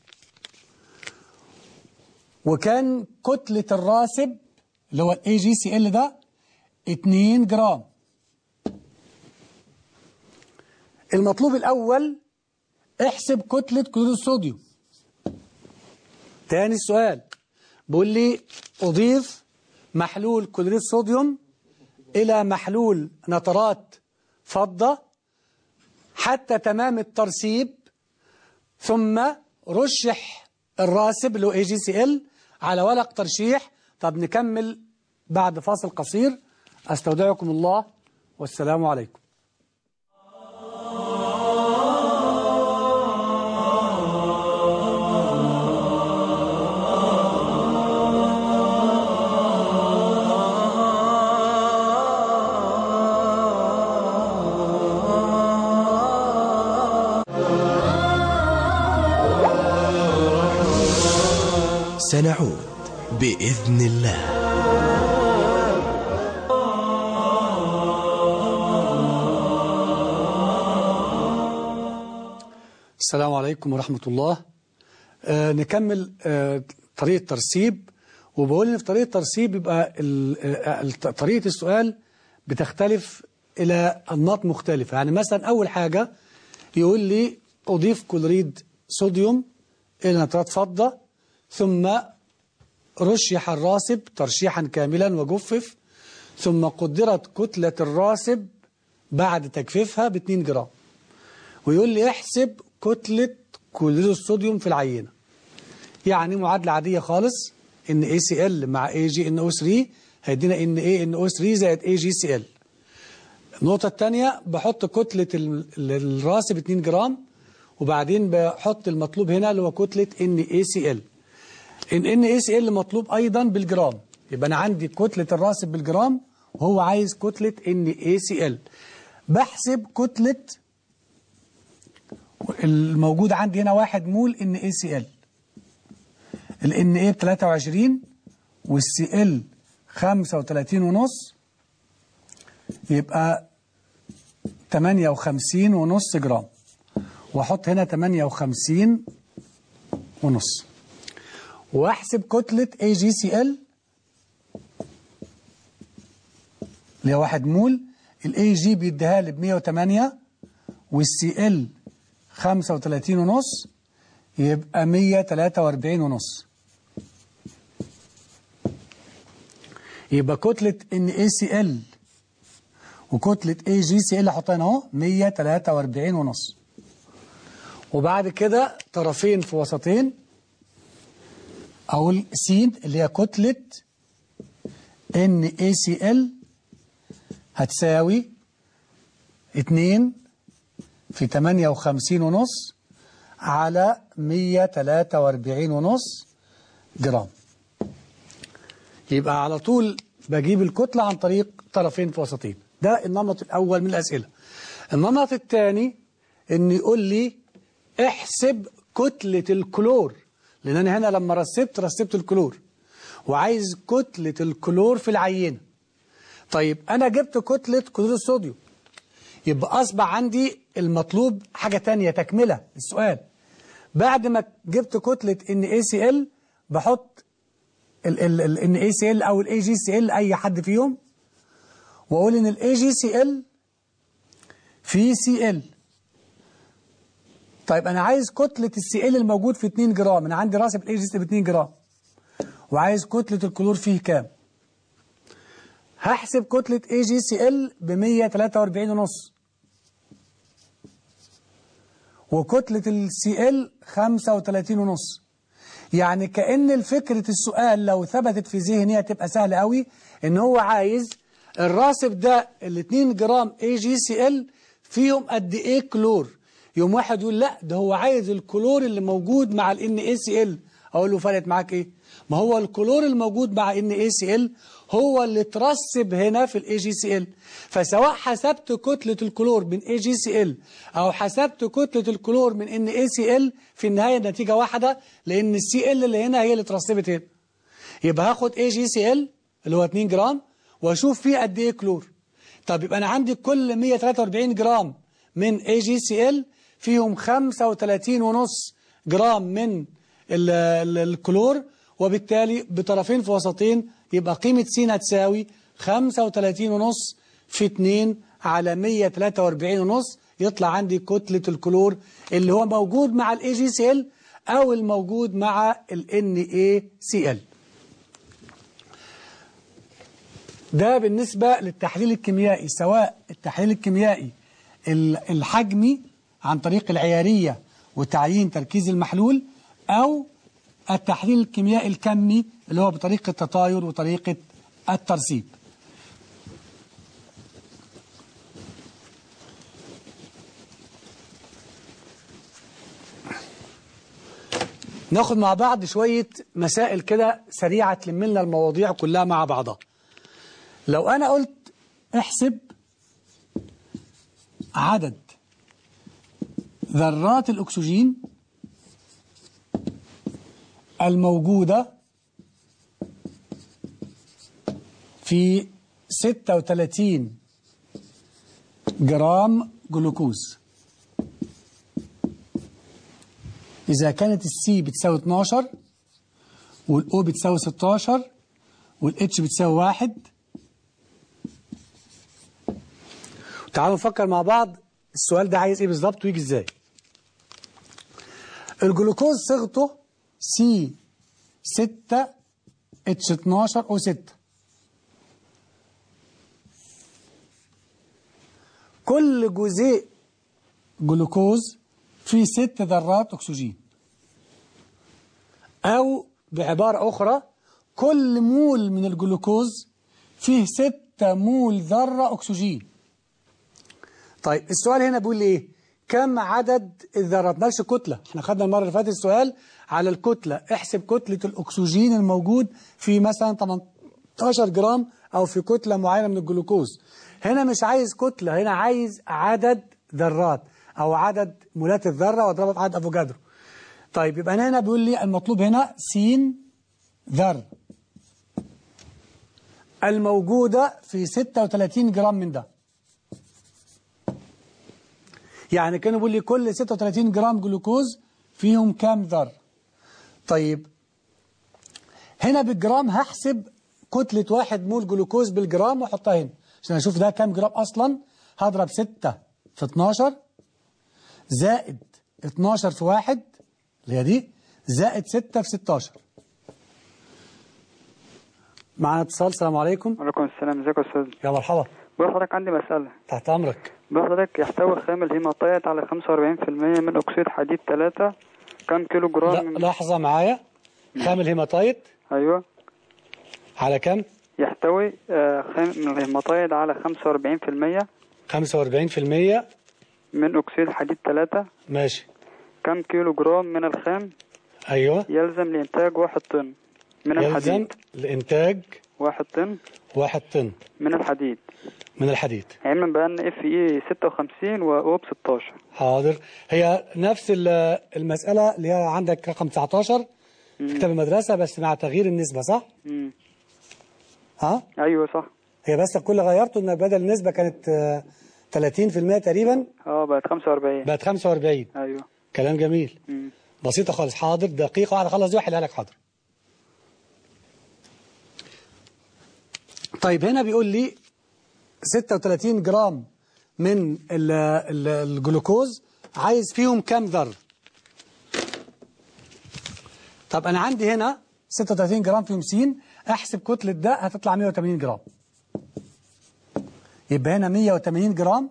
وكان كتلة الراسب اللي هو الاي جي سي ال ده 2 جرام المطلوب الأول احسب كتلة كلوريد الصوديوم تاني السؤال بيقول لي أضيف محلول كلوريد صوديوم إلى محلول نترات فضة حتى تمام الترسيب ثم رشح الراسب اللي هو اي جي سي ال على ورق ترشيح طب نكمل بعد فاصل قصير استودعكم الله والسلام عليكم سنعود بإذن الله السلام عليكم ورحمة الله آه نكمل آه طريقة ترسيب وبقول إن في طريقة ترسيب يبقى ال- آه، ال- طريقة السؤال بتختلف إلى أنماط مختلفة يعني مثلا أول حاجة يقول لي أضيف كلوريد صوديوم إلى نترات فضة ثم رشح الراسب ترشيحا كاملا وجفف ثم قدرت كتلة الراسب بعد تجفيفها ب 2 جرام ويقول لي احسب كتلة كلوريد الصوديوم في العينة يعني معادلة عادية خالص ان اي سي ال مع اي جي ان او 3 هيدينا ان اي ان او 3 زائد اي جي سي ال النقطة الثانية بحط كتلة ال- ال- الراسب 2 جرام وبعدين بحط المطلوب هنا اللي هو كتلة ان اي سي ال ان ان اي سي ال مطلوب ايضا بالجرام يبقى انا عندي كتلة الراسب بالجرام وهو عايز كتلة ان اي سي ال بحسب كتلة الموجود عندي هنا واحد مول ان اي سي ال الان اي ب 23 والسي ال 35 ونص يبقى 58 ونص جرام واحط هنا 58 ونص واحسب كتلة اي جي سي ال اللي هي واحد مول الاي جي بيديها لي ب 108 والسي ال 35 ونص يبقى 143 ونص يبقى كتلة ان اي سي ال وكتلة اي جي سي ال احطها هنا اهو 143 ونص وبعد كده طرفين في وسطين اقول س اللي هي كتلة ان اي سي ال هتساوي 2 في 58 ونص على 143 ونص جرام يبقى على طول بجيب الكتلة عن طريق طرفين في وسطين ده النمط الأول من الأسئلة النمط الثاني إن يقول لي احسب كتلة الكلور لأن أنا هنا لما رسبت رسبت الكلور وعايز كتلة الكلور في العينة طيب أنا جبت كتلة كلور الصوديوم يبقى أصبح عندي المطلوب حاجة تانية تكملة السؤال بعد ما جبت كتلة NaCl بحط ال NaCl أو ال AgCl أي حد فيهم وأقول إن ال AgCl في Cl طيب أنا عايز كتلة الCl الموجود في 2 جرام أنا عندي راسب ال AgCl ب 2 جرام وعايز كتلة الكلور فيه كام هحسب كتلة AgCl ب 143 ونص وكتلة ال Cl 35 ونص يعني كأن الفكرة السؤال لو ثبتت في ذهني هتبقى سهلة قوي ان هو عايز الراسب ده ال 2 جرام AgCl فيهم قد ايه كلور يوم واحد يقول لا ده هو عايز الكلور اللي موجود مع ال NaCl اقول له فرقت معاك ايه ما هو الكلور الموجود مع NaCl هو اللي ترسب هنا في الاي جي سي ال فسواء حسبت كتلة الكلور من اي جي سي ال او حسبت كتلة الكلور من ان اي سي ال في النهاية النتيجة واحدة لان السي ال اللي هنا هي اللي اترسبت هنا يبقى هاخد اي جي سي ال اللي هو 2 جرام واشوف فيه قد ايه كلور طب يبقى انا عندي كل 143 جرام من اي جي سي ال فيهم 35 ونص جرام من ال- ال- الكلور وبالتالي بطرفين في وسطين يبقى قيمة س هتساوي 35 ونص في 2 على 143 ونص يطلع عندي كتلة الكلور اللي هو موجود مع الاي جي سي ال او الموجود مع ال NaCl ده بالنسبة للتحليل الكيميائي سواء التحليل الكيميائي ال- الحجمي عن طريق العيارية وتعيين تركيز المحلول أو التحليل الكيميائي الكمي اللي هو بطريقة التطاير وطريقة الترسيب ناخد مع بعض شوية مسائل كده سريعة تلم لنا المواضيع كلها مع بعضها لو أنا قلت احسب عدد ذرات الأكسجين الموجودة في 36 جرام جلوكوز إذا كانت السي بتساوي 12 والأو بتساوي 16 والاتش بتساوي 1 تعالوا نفكر مع بعض السؤال ده عايز ايه بالظبط ويجي ازاي الجلوكوز صيغته سي 6 اتش 12 او 6 كل جزيء جلوكوز فيه ست ذرات اكسجين او بعبارة اخرى كل مول من الجلوكوز فيه ستة مول ذرة اكسجين طيب السؤال هنا بيقول لي ايه كم عدد الذرات مالش كتلة احنا خدنا المرة اللي فاتت السؤال على الكتلة احسب كتلة الاكسجين الموجود في مثلا 18 جرام او في كتلة معينة من الجلوكوز هنا مش عايز كتلة هنا عايز عدد ذرات او عدد مولات الذرة واضربها في عدد افوكادرو طيب يبقى أنا هنا بيقول لي المطلوب هنا س ذر الموجودة في 36 جرام من ده يعني كانوا بيقول لي كل 36 جرام جلوكوز فيهم كام ذر طيب هنا بالجرام هحسب كتلة واحد مول جلوكوز بالجرام واحطها هنا عشان اشوف ده كام جرام اصلا هضرب 6 في 12 زائد 12 في واحد اللي هي دي زائد 6 في 16 معنا اتصال السلام عليكم وعليكم السلام ازيك يا استاذ يا مرحبا بقول لحضرتك عندي مسألة تحت امرك بقول لحضرتك يحتوي خام الهيماتايت على 45% من أكسيد حديد 3 كم كيلو لا جرام من... لحظة معايا خام الهيماتايت أيوه على كم يحتوي آه، خام الهيماتايت على 45% 45% من أكسيد حديد 3 ماشي كم كيلو جرام من الخام ايوه يلزم لإنتاج واحد طن من يلزم الحديد لإنتاج واحد طن واحد طن من الحديد من الحديد علما بأن اف اي 56 واو 16 حاضر هي نفس ال- المسألة اللي هي عندك رقم 19 في كتاب المدرسة بس مع تغيير النسبة صح؟ مم. ها؟ ايوه صح هي بس كل غيرته ان بدل النسبة كانت آه، 30% تقريبا اه بقت 45 بقت 45 ايوه كلام جميل مم. بسيطة خالص حاضر دقيقة واحدة خلص دي واحلها لك حاضر طيب هنا بيقول لي 36 جرام من ال- ال- الجلوكوز عايز فيهم كام ذرة طب أنا عندي هنا 36 جرام فيهم س أحسب كتلة ده هتطلع 180 جرام يبقى هنا 180 جرام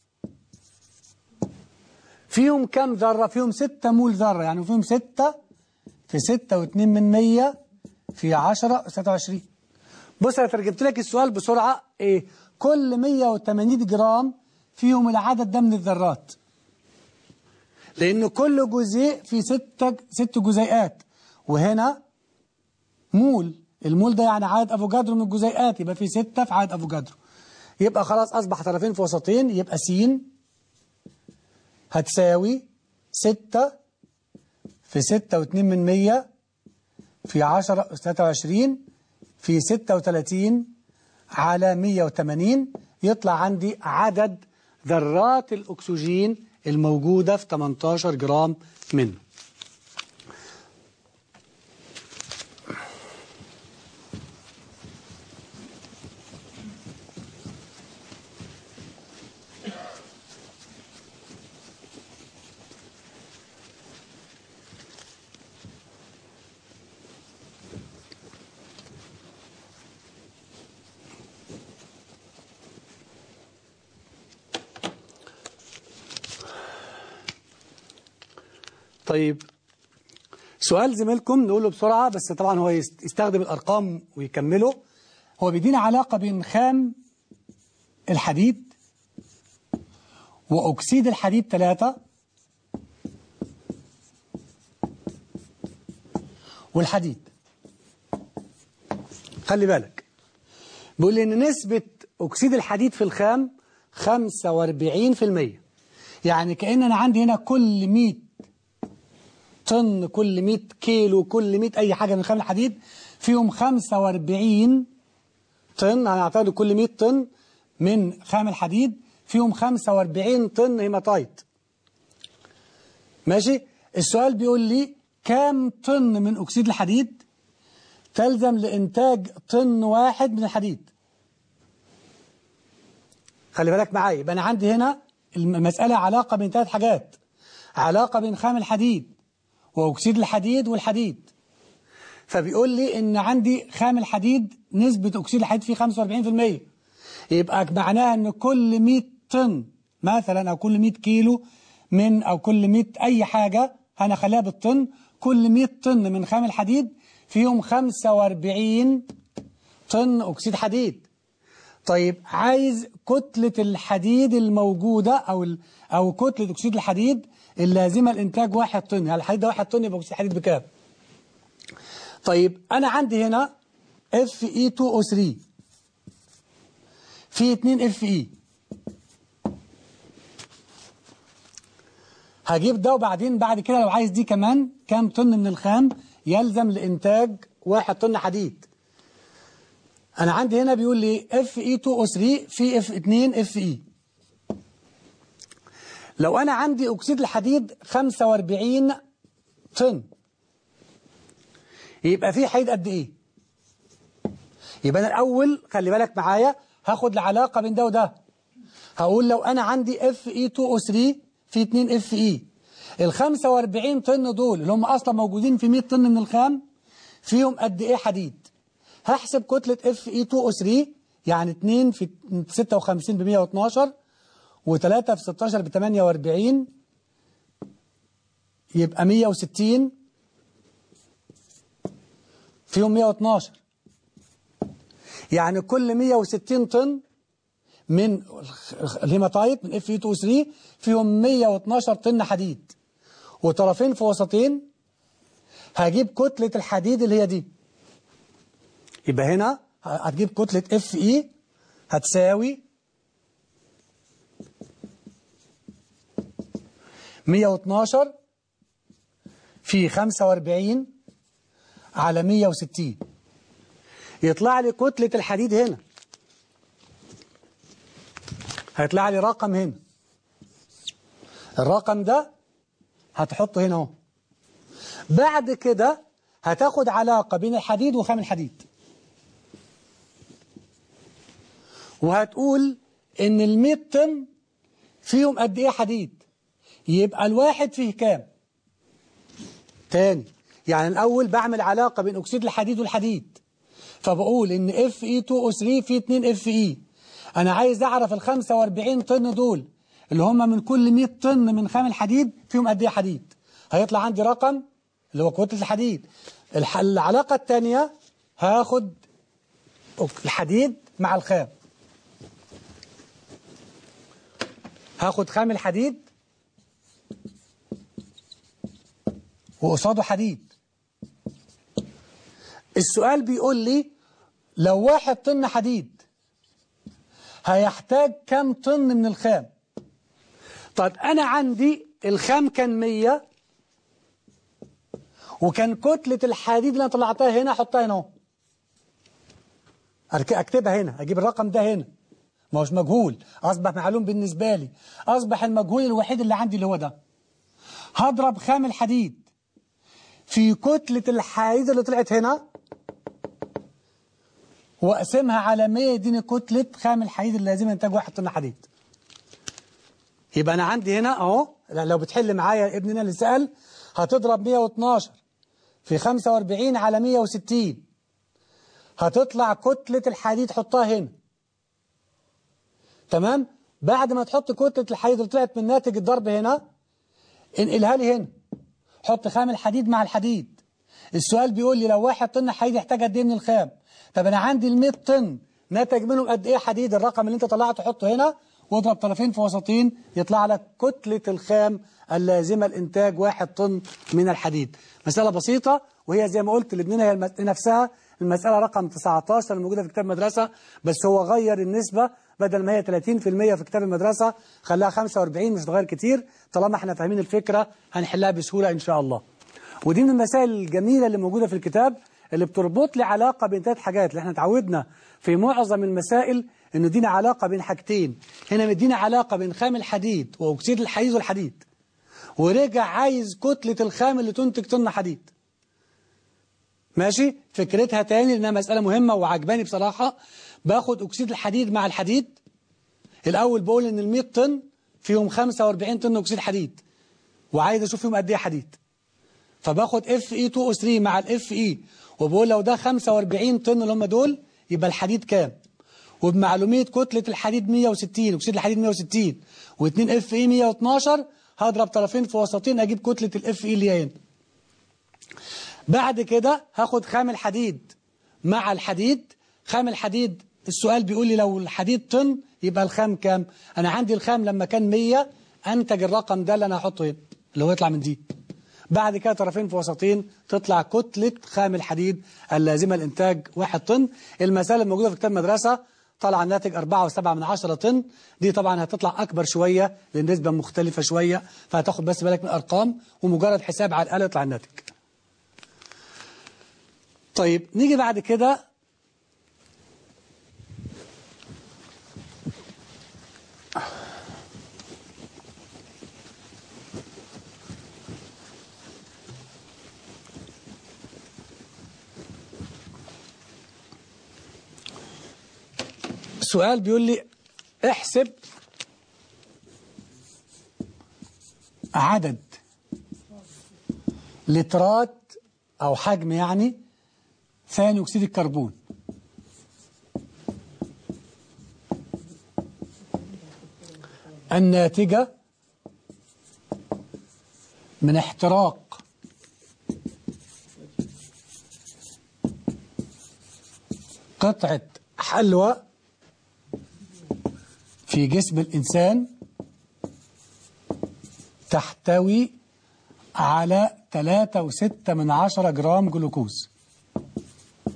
فيهم كم ذرة فيهم 6 مول ذرة يعني فيهم 6 في 6 و2 من 100 في 10 26 بص انا ترجمت لك السؤال بسرعة ايه كل 180 جرام فيهم العدد ده من الذرات لان كل جزيء فيه ستة ست جزيئات وهنا مول المول ده يعني عدد افوكادرو من الجزيئات يبقى في ستة في عدد افوكادرو يبقى خلاص اصبح طرفين في وسطين يبقى س هتساوي ستة في ستة واتنين من مية في عشرة أس تلاتة وعشرين في ستة وتلاتين على مية وتمانين يطلع عندي عدد ذرات الأكسجين الموجودة في 18 جرام منه طيب سؤال زميلكم نقوله بسرعة بس طبعا هو يست- يستخدم الأرقام ويكمله هو بيدينا علاقة بين خام الحديد وأكسيد الحديد 3 والحديد خلي بالك بيقول لي ان نسبة أكسيد الحديد في الخام 45% يعني كأن أنا عندي هنا كل 100 طن كل 100 كيلو كل 100 أي حاجة من خام الحديد فيهم 45 طن هنعتبر كل 100 طن من خام الحديد فيهم 45 طن هيماتايت ماشي السؤال بيقول لي كام طن من أكسيد الحديد تلزم لإنتاج طن واحد من الحديد خلي بالك معايا يبقى أنا عندي هنا المسألة علاقة بين ثلاث حاجات علاقة بين خام الحديد وأكسيد الحديد والحديد فبيقول لي إن عندي خام الحديد نسبة أكسيد الحديد فيه 45% يبقى معناها إن كل 100 طن مثلا أو كل 100 كيلو من أو كل 100 أي حاجة هنخليها بالطن كل 100 طن من خام الحديد فيهم 45 طن أكسيد حديد طيب عايز كتلة الحديد الموجودة أو ال... أو كتلة أكسيد الحديد اللازمة لإنتاج واحد طن يعني الحديد ده واحد طن يبقى أكسيد الحديد بكام؟ طيب أنا عندي هنا Fe2O3 في 2 Fe هجيب ده وبعدين بعد كده لو عايز دي كمان كام طن من الخام يلزم لإنتاج واحد طن حديد أنا عندي هنا بيقول لي Fe2O3 في F2 Fe لو أنا عندي أكسيد الحديد 45 طن يبقى في حديد قد إيه؟ يبقى أنا الأول خلي بالك معايا هاخد العلاقة بين ده وده هقول لو أنا عندي Fe2O3 في 2 Fe ال 45 طن دول اللي هم أصلا موجودين في 100 طن من الخام فيهم قد إيه حديد؟ هحسب كتلة Fe2O3 يعني 2 في 56 ب 112 و3 في 16 ب 48 يبقى 160 فيهم 112 يعني كل 160 طن من الهيماتايت من Fe2O3 فيهم 112 طن حديد وطرفين في وسطين هجيب كتلة الحديد اللي هي دي يبقى هنا هتجيب كتلة اف اي هتساوي 112 في 45 على 160 يطلع لي كتلة الحديد هنا هيطلع لي رقم هنا الرقم ده هتحطه هنا اهو بعد كده هتاخد علاقة بين الحديد وخام الحديد وهتقول ان ال 100 طن فيهم قد ايه حديد يبقى الواحد فيه كام تاني يعني الاول بعمل علاقة بين اكسيد الحديد والحديد فبقول ان اف اي 2 او 3 في 2 اف اي انا عايز اعرف ال 45 طن دول اللي هم من كل 100 طن من خام الحديد فيهم قد ايه حديد هيطلع عندي رقم اللي هو كتلة الحديد الح- العلاقة الثانية هاخد الحديد مع الخام هاخد خام الحديد وقصاده حديد السؤال بيقول لي لو واحد طن حديد هيحتاج كم طن من الخام طب أنا عندي الخام كان 100 وكان كتلة الحديد اللي أنا طلعتها هنا أحطها هنا اهو أرك- أكتبها هنا أجيب الرقم ده هنا ما هوش مجهول أصبح معلوم بالنسبة لي أصبح المجهول الوحيد اللي عندي اللي هو ده هضرب خام الحديد في كتلة الحديد اللي طلعت هنا واقسمها على 100 يديني كتلة خام الحديد اللي لازم ينتج واحد طن حديد يبقى أنا عندي هنا أهو لو بتحل معايا ابننا اللي سأل هتضرب 112 في 45 على 160 هتطلع كتلة الحديد حطها هنا تمام بعد ما تحط كتلة الحديد اللي طلعت من ناتج الضرب هنا انقلها لي هنا حط خام الحديد مع الحديد السؤال بيقول لي لو واحد طن حديد يحتاج قد ايه من الخام طب انا عندي ال 100 طن نتج منهم قد ايه حديد الرقم اللي انت طلعته حطه هنا واضرب طرفين في وسطين يطلع لك كتلة الخام اللازمة لإنتاج واحد طن من الحديد مسألة بسيطة وهي زي ما قلت لابننا هي المس- نفسها المسألة رقم 19 الموجودة في كتاب المدرسة بس هو غير النسبة بدل ما هي 30% في كتاب المدرسة خلاها 45 مش هتغير كتير طالما احنا فاهمين الفكرة هنحلها بسهولة إن شاء الله ودي من المسائل الجميلة اللي موجودة في الكتاب اللي بتربط لي علاقة بين ثلاث حاجات اللي احنا اتعودنا في معظم المسائل انه دينا علاقة بين حاجتين هنا مدينا علاقة بين خام الحديد واكسيد الحديد والحديد ورجع عايز كتلة الخام اللي تنتج طن حديد ماشي فكرتها تاني لانها مسألة مهمة وعجباني بصراحة باخد اكسيد الحديد مع الحديد الاول بقول ان ال 100 طن فيهم 45 طن اكسيد حديد وعايز اشوف فيهم قد ايه حديد فباخد اف اي 2 او 3 مع الاف اي وبقول لو ده 45 طن اللي هم دول يبقى الحديد كام وبمعلومية كتلة الحديد 160 اكسيد الحديد 160 و2 اف اي 112 هضرب طرفين في وسطين اجيب كتلة الاف اي اللي هي هنا بعد كده هاخد خام الحديد مع الحديد خام الحديد السؤال بيقول لي لو الحديد طن يبقى الخام كام انا عندي الخام لما كان 100 انتج الرقم ده اللي انا هحطه هنا اللي هو يطلع من دي بعد كده طرفين في وسطين تطلع كتلة خام الحديد اللازمة لإنتاج واحد طن المسألة الموجودة في كتاب المدرسة طلع الناتج 4.7 من 10 طن دي طبعا هتطلع أكبر شوية لأن النسبة مختلفة شوية فهتاخد بس بالك من الأرقام ومجرد حساب على الآلة يطلع الناتج طيب نيجي بعد كده سؤال بيقول لي احسب عدد لترات أو حجم يعني ثاني أكسيد الكربون الناتجة من احتراق قطعة حلوى في جسم الإنسان تحتوي على 3.6 من عشرة جرام جلوكوز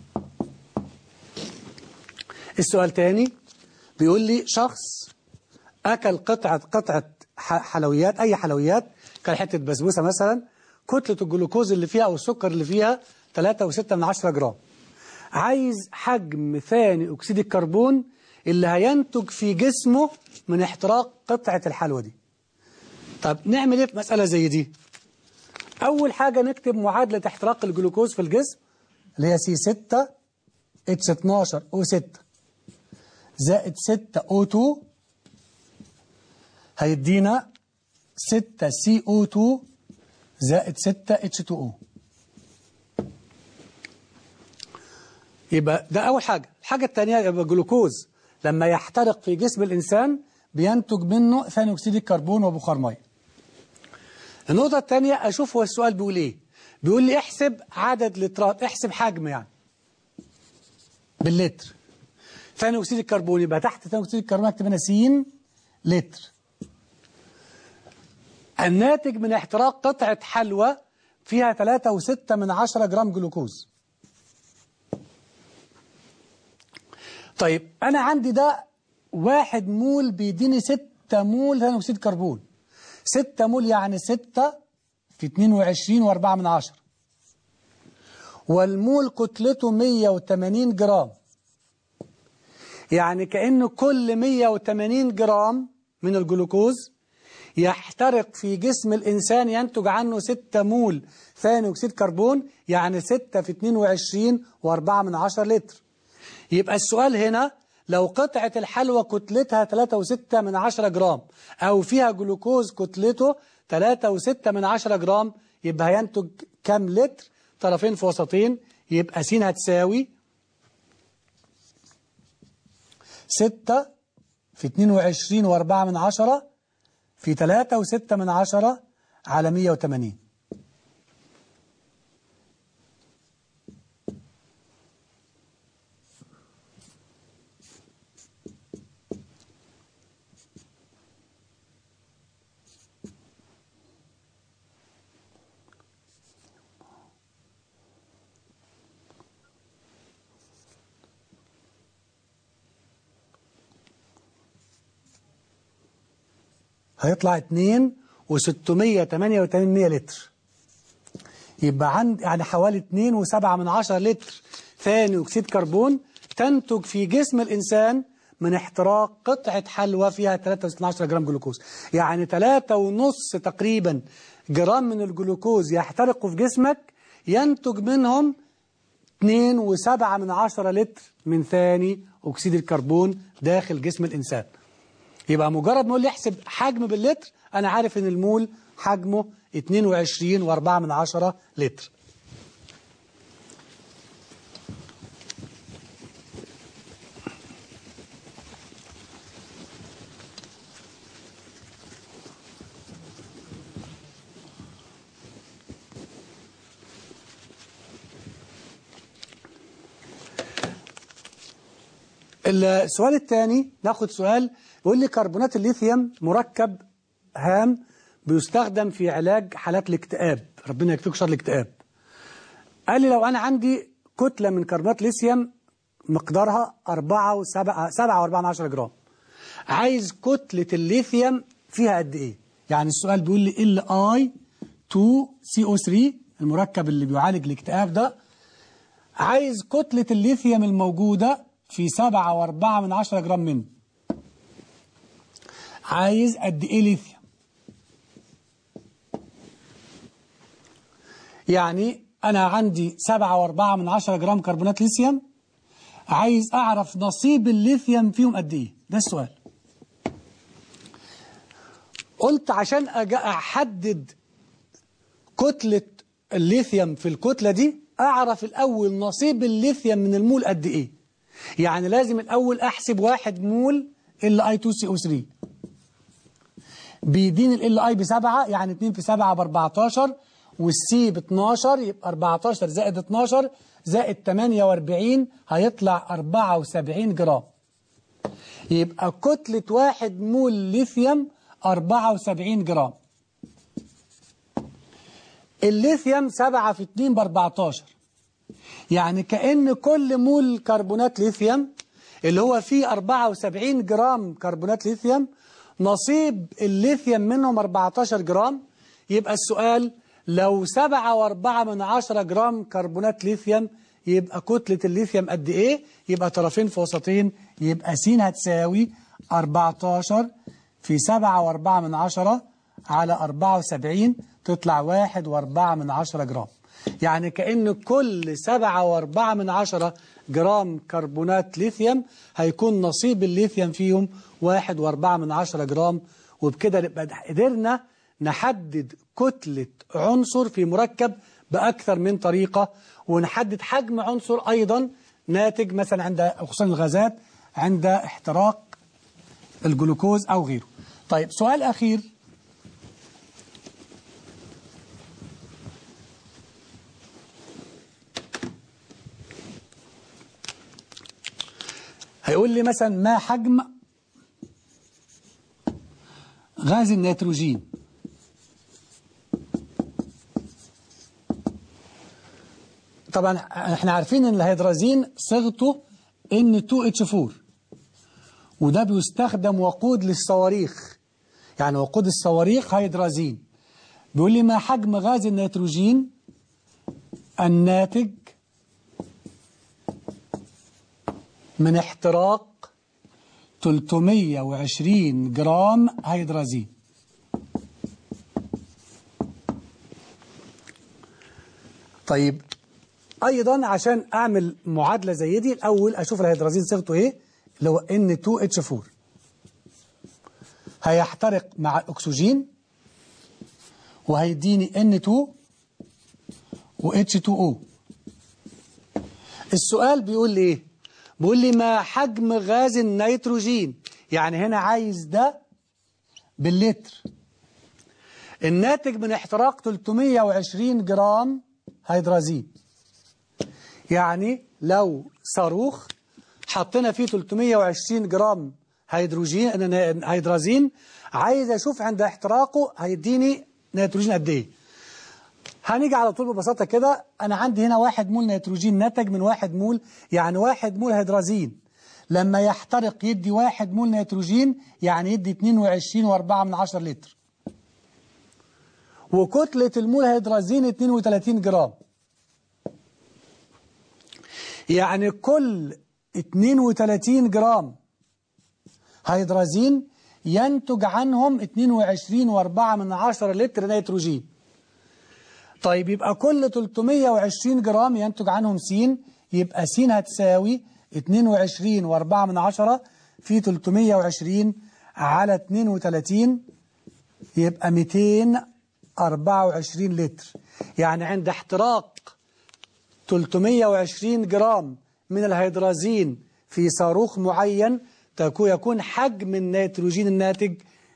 السؤال تاني بيقول لي شخص أكل قطعة قطعة ح- حلويات أي حلويات كان حتة بسبوسة مثلا كتلة الجلوكوز اللي فيها أو السكر اللي فيها 3.6 من 10 جرام عايز حجم ثاني أكسيد الكربون اللي هينتج في جسمه من احتراق قطعة الحلوى دي طب نعمل ايه في مسألة زي دي أول حاجة نكتب معادلة احتراق الجلوكوز في الجسم اللي هي سي 6 اتش 12 او 6 زائد 6 او 2 هيدينا 6 سي او 2 زائد 6 اتش 2 او يبقى ده أول حاجة الحاجة الثانية يبقى الجلوكوز لما يحترق في جسم الإنسان بينتج منه ثاني أكسيد الكربون وبخار مية النقطة الثانية أشوف هو السؤال بيقول إيه بيقول لي احسب عدد لترات احسب حجم يعني باللتر ثاني أكسيد الكربون يبقى تحت ثاني أكسيد الكربون اكتب هنا س لتر الناتج من احتراق قطعة حلوى فيها 3.6 من 10 جرام جلوكوز طيب أنا عندي ده واحد مول بيديني 6 مول ثاني أكسيد كربون 6 مول يعني 6 في 22 و4 من 10 والمول كتلته 180 جرام يعني كأنه كل 180 جرام من الجلوكوز يحترق في جسم الإنسان ينتج عنه 6 مول ثاني أكسيد كربون يعني 6 في 22 و4 من 10 لتر يبقى السؤال هنا لو قطعة الحلوى كتلتها 3.6 من 10 جرام أو فيها جلوكوز كتلته 3.6 من 10 جرام يبقى هينتج كام لتر طرفين في وسطين يبقى س هتساوي 6 في 22 و4 من 10 في 3.6 من 10 على 180 هيطلع 2 و688 لتر يبقى عند يعني حوالي 2 و7 من 10 لتر ثاني أكسيد كربون تنتج في جسم الإنسان من احتراق قطعة حلوى فيها 3.12 جرام جلوكوز يعني 3.5 تقريبا جرام من الجلوكوز يحترقوا في جسمك ينتج منهم 2 و7 من 10 لتر من ثاني أكسيد الكربون داخل جسم الإنسان يبقى مجرد ما اقول لي احسب حجم باللتر انا عارف ان المول حجمه 22 و4 من 10 لتر السؤال الثاني ناخد سؤال يقول لي كربونات الليثيوم مركب هام بيستخدم في علاج حالات الاكتئاب ربنا يكفيك شر الاكتئاب قال لي لو أنا عندي كتلة من كربونات ليثيوم مقدارها 4 و7 7 و4 من 10 جرام عايز كتلة الليثيوم فيها قد إيه يعني السؤال بيقول لي ال اي 2 سي او 3 المركب اللي بيعالج الاكتئاب ده عايز كتلة الليثيوم الموجودة في 7 و4 من 10 جرام منه عايز قد ايه ليثيوم يعني انا عندي 7 و4 من 10 جرام كربونات ليثيوم عايز اعرف نصيب الليثيوم فيهم قد ايه ده السؤال قلت عشان أجا احدد كتلة الليثيوم في الكتلة دي اعرف الاول نصيب الليثيوم من المول قد ايه يعني لازم الاول احسب واحد مول ال اي 2 سي او 3 بيديني ال اي ب 7 يعني 2 في 7 ب 14 والسي ب 12 يبقى 14 زائد 12 زائد 48 هيطلع 74 جرام يبقى كتلة واحد مول ليثيوم 74 جرام الليثيوم 7 في 2 ب 14 يعني كأن كل مول كربونات ليثيوم اللي هو فيه 74 جرام كربونات ليثيوم نصيب الليثيوم منهم 14 جرام يبقى السؤال لو 7.4 من 10 جرام كربونات ليثيوم يبقى كتلة الليثيوم قد ايه يبقى طرفين في وسطين يبقى س هتساوي 14 في 7.4 من 10 على 74 تطلع 1.4 من 10 جرام يعني كأن كل 7.4 من 10 جرام كربونات ليثيوم هيكون نصيب الليثيوم فيهم 1.4 من 10 جرام وبكده نبقى قدرنا نحدد كتلة عنصر في مركب بأكثر من طريقة ونحدد حجم عنصر أيضا ناتج مثلا عند خصوصا الغازات عند احتراق الجلوكوز أو غيره طيب سؤال أخير هيقول لي مثلا ما حجم غاز النيتروجين طبعا احنا عارفين ان الهيدرازين صيغته N2H4 وده بيستخدم وقود للصواريخ يعني وقود الصواريخ هيدرازين بيقول لي ما حجم غاز النيتروجين الناتج من احتراق 320 جرام هيدرازين طيب ايضا عشان اعمل معادله زي دي الاول اشوف الهيدرازين صيغته ايه اللي هو N2H4 هيحترق مع الاكسجين وهيديني N2 و H2O السؤال بيقول لي ايه بيقول لي ما حجم غاز النيتروجين يعني هنا عايز ده باللتر الناتج من احتراق 320 جرام هيدرازين يعني لو صاروخ حطينا فيه 320 جرام هيدروجين هيدرازين عايز اشوف عند احتراقه هيديني نيتروجين قد ايه هنيجي على طول ببساطه كده انا عندي هنا واحد مول نيتروجين نتج من واحد مول يعني واحد مول هيدرازين لما يحترق يدي واحد مول نيتروجين يعني يدي 22.4 من 10 لتر وكتلة المول هيدرازين 32 جرام يعني كل 32 جرام هيدرازين ينتج عنهم 22.4 من 10 لتر نيتروجين طيب يبقى كل 320 جرام ينتج عنهم س يبقى س هتساوي 22.4 من 10 في 320 على 32 يبقى 224 لتر يعني عند احتراق 320 جرام من الهيدرازين في صاروخ معين يكون حجم النيتروجين الناتج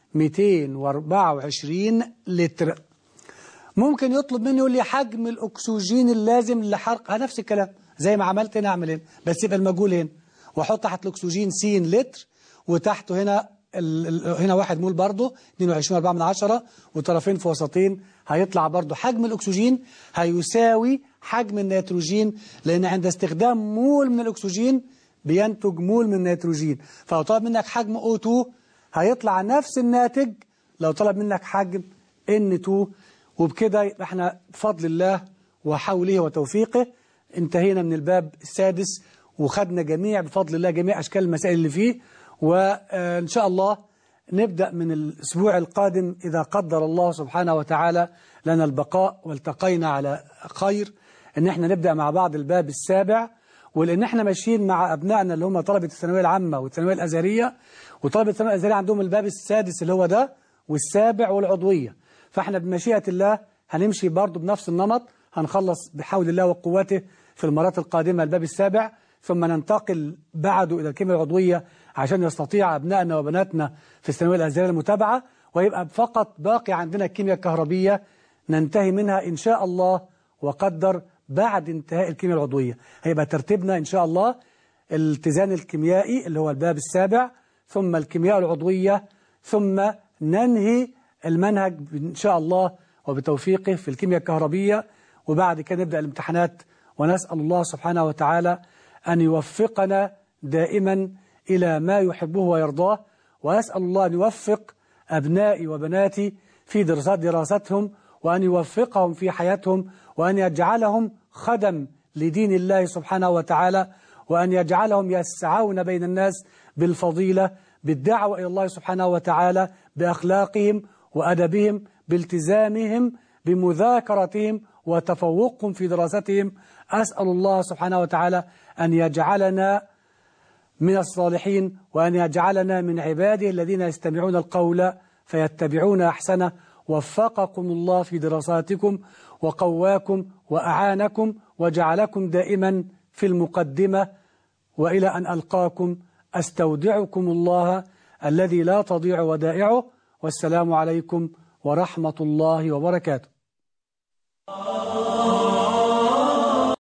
224 لتر ممكن يطلب مني يقول لي حجم الأكسجين اللازم لحرق نفس الكلام زي ما عملت هنا أعمل هنا بس يبقى المجهول هنا وأحط تحت الأكسجين س لتر وتحته هنا هنا واحد مول برضه 22.4 من عشرة وطرفين في وسطين هيطلع برضه حجم الأكسجين هيساوي حجم النيتروجين لأن عند استخدام مول من الأكسجين بينتج مول من النيتروجين فلو طلب منك حجم O2 هيطلع نفس الناتج لو طلب منك حجم N2 وبكده يبقى احنا بفضل الله وحوله وتوفيقه انتهينا من الباب السادس وخدنا جميع بفضل الله جميع أشكال المسائل اللي فيه وإن شاء الله نبدأ من الأسبوع القادم إذا قدر الله سبحانه وتعالى لنا البقاء والتقينا على خير إن احنا نبدأ مع بعض الباب السابع ولأن احنا ماشيين مع أبنائنا اللي هم طلبة الثانوية العامة والثانوية الأزهرية وطلبة الثانوية الأزهرية عندهم الباب السادس اللي هو ده والسابع والعضوية فاحنا بمشيئة الله هنمشي برضه بنفس النمط هنخلص بحول الله وقوته في المرات القادمة الباب السابع ثم ننتقل بعده إلى الكيمياء العضوية عشان يستطيع أبنائنا وبناتنا في الثانوية الأزهرية المتابعة ويبقى فقط باقي عندنا الكيمياء الكهربية ننتهي منها إن شاء الله وقدر بعد انتهاء الكيمياء العضوية هيبقى ترتيبنا إن شاء الله الاتزان الكيميائي اللي هو الباب السابع ثم الكيمياء العضوية ثم ننهي المنهج إن شاء الله وبتوفيقه في الكيمياء الكهربية وبعد كده نبدأ الامتحانات ونسأل الله سبحانه وتعالى أن يوفقنا دائما إلى ما يحبه ويرضاه وأسأل الله أن يوفق أبنائي وبناتي في دراسات دراستهم وأن يوفقهم في حياتهم وأن يجعلهم خدم لدين الله سبحانه وتعالى وأن يجعلهم يسعون بين الناس بالفضيلة بالدعوة إلى الله سبحانه وتعالى بأخلاقهم وأدبهم بالتزامهم بمذاكرتهم وتفوقهم في دراستهم أسأل الله سبحانه وتعالى أن يجعلنا من الصالحين وأن يجعلنا من عباده الذين يستمعون القول فيتبعون أحسنه وفقكم الله في دراساتكم وقواكم وأعانكم وجعلكم دائما في المقدمة وإلى أن ألقاكم أستودعكم الله الذي لا تضيع ودائعه والسلام عليكم ورحمة الله وبركاته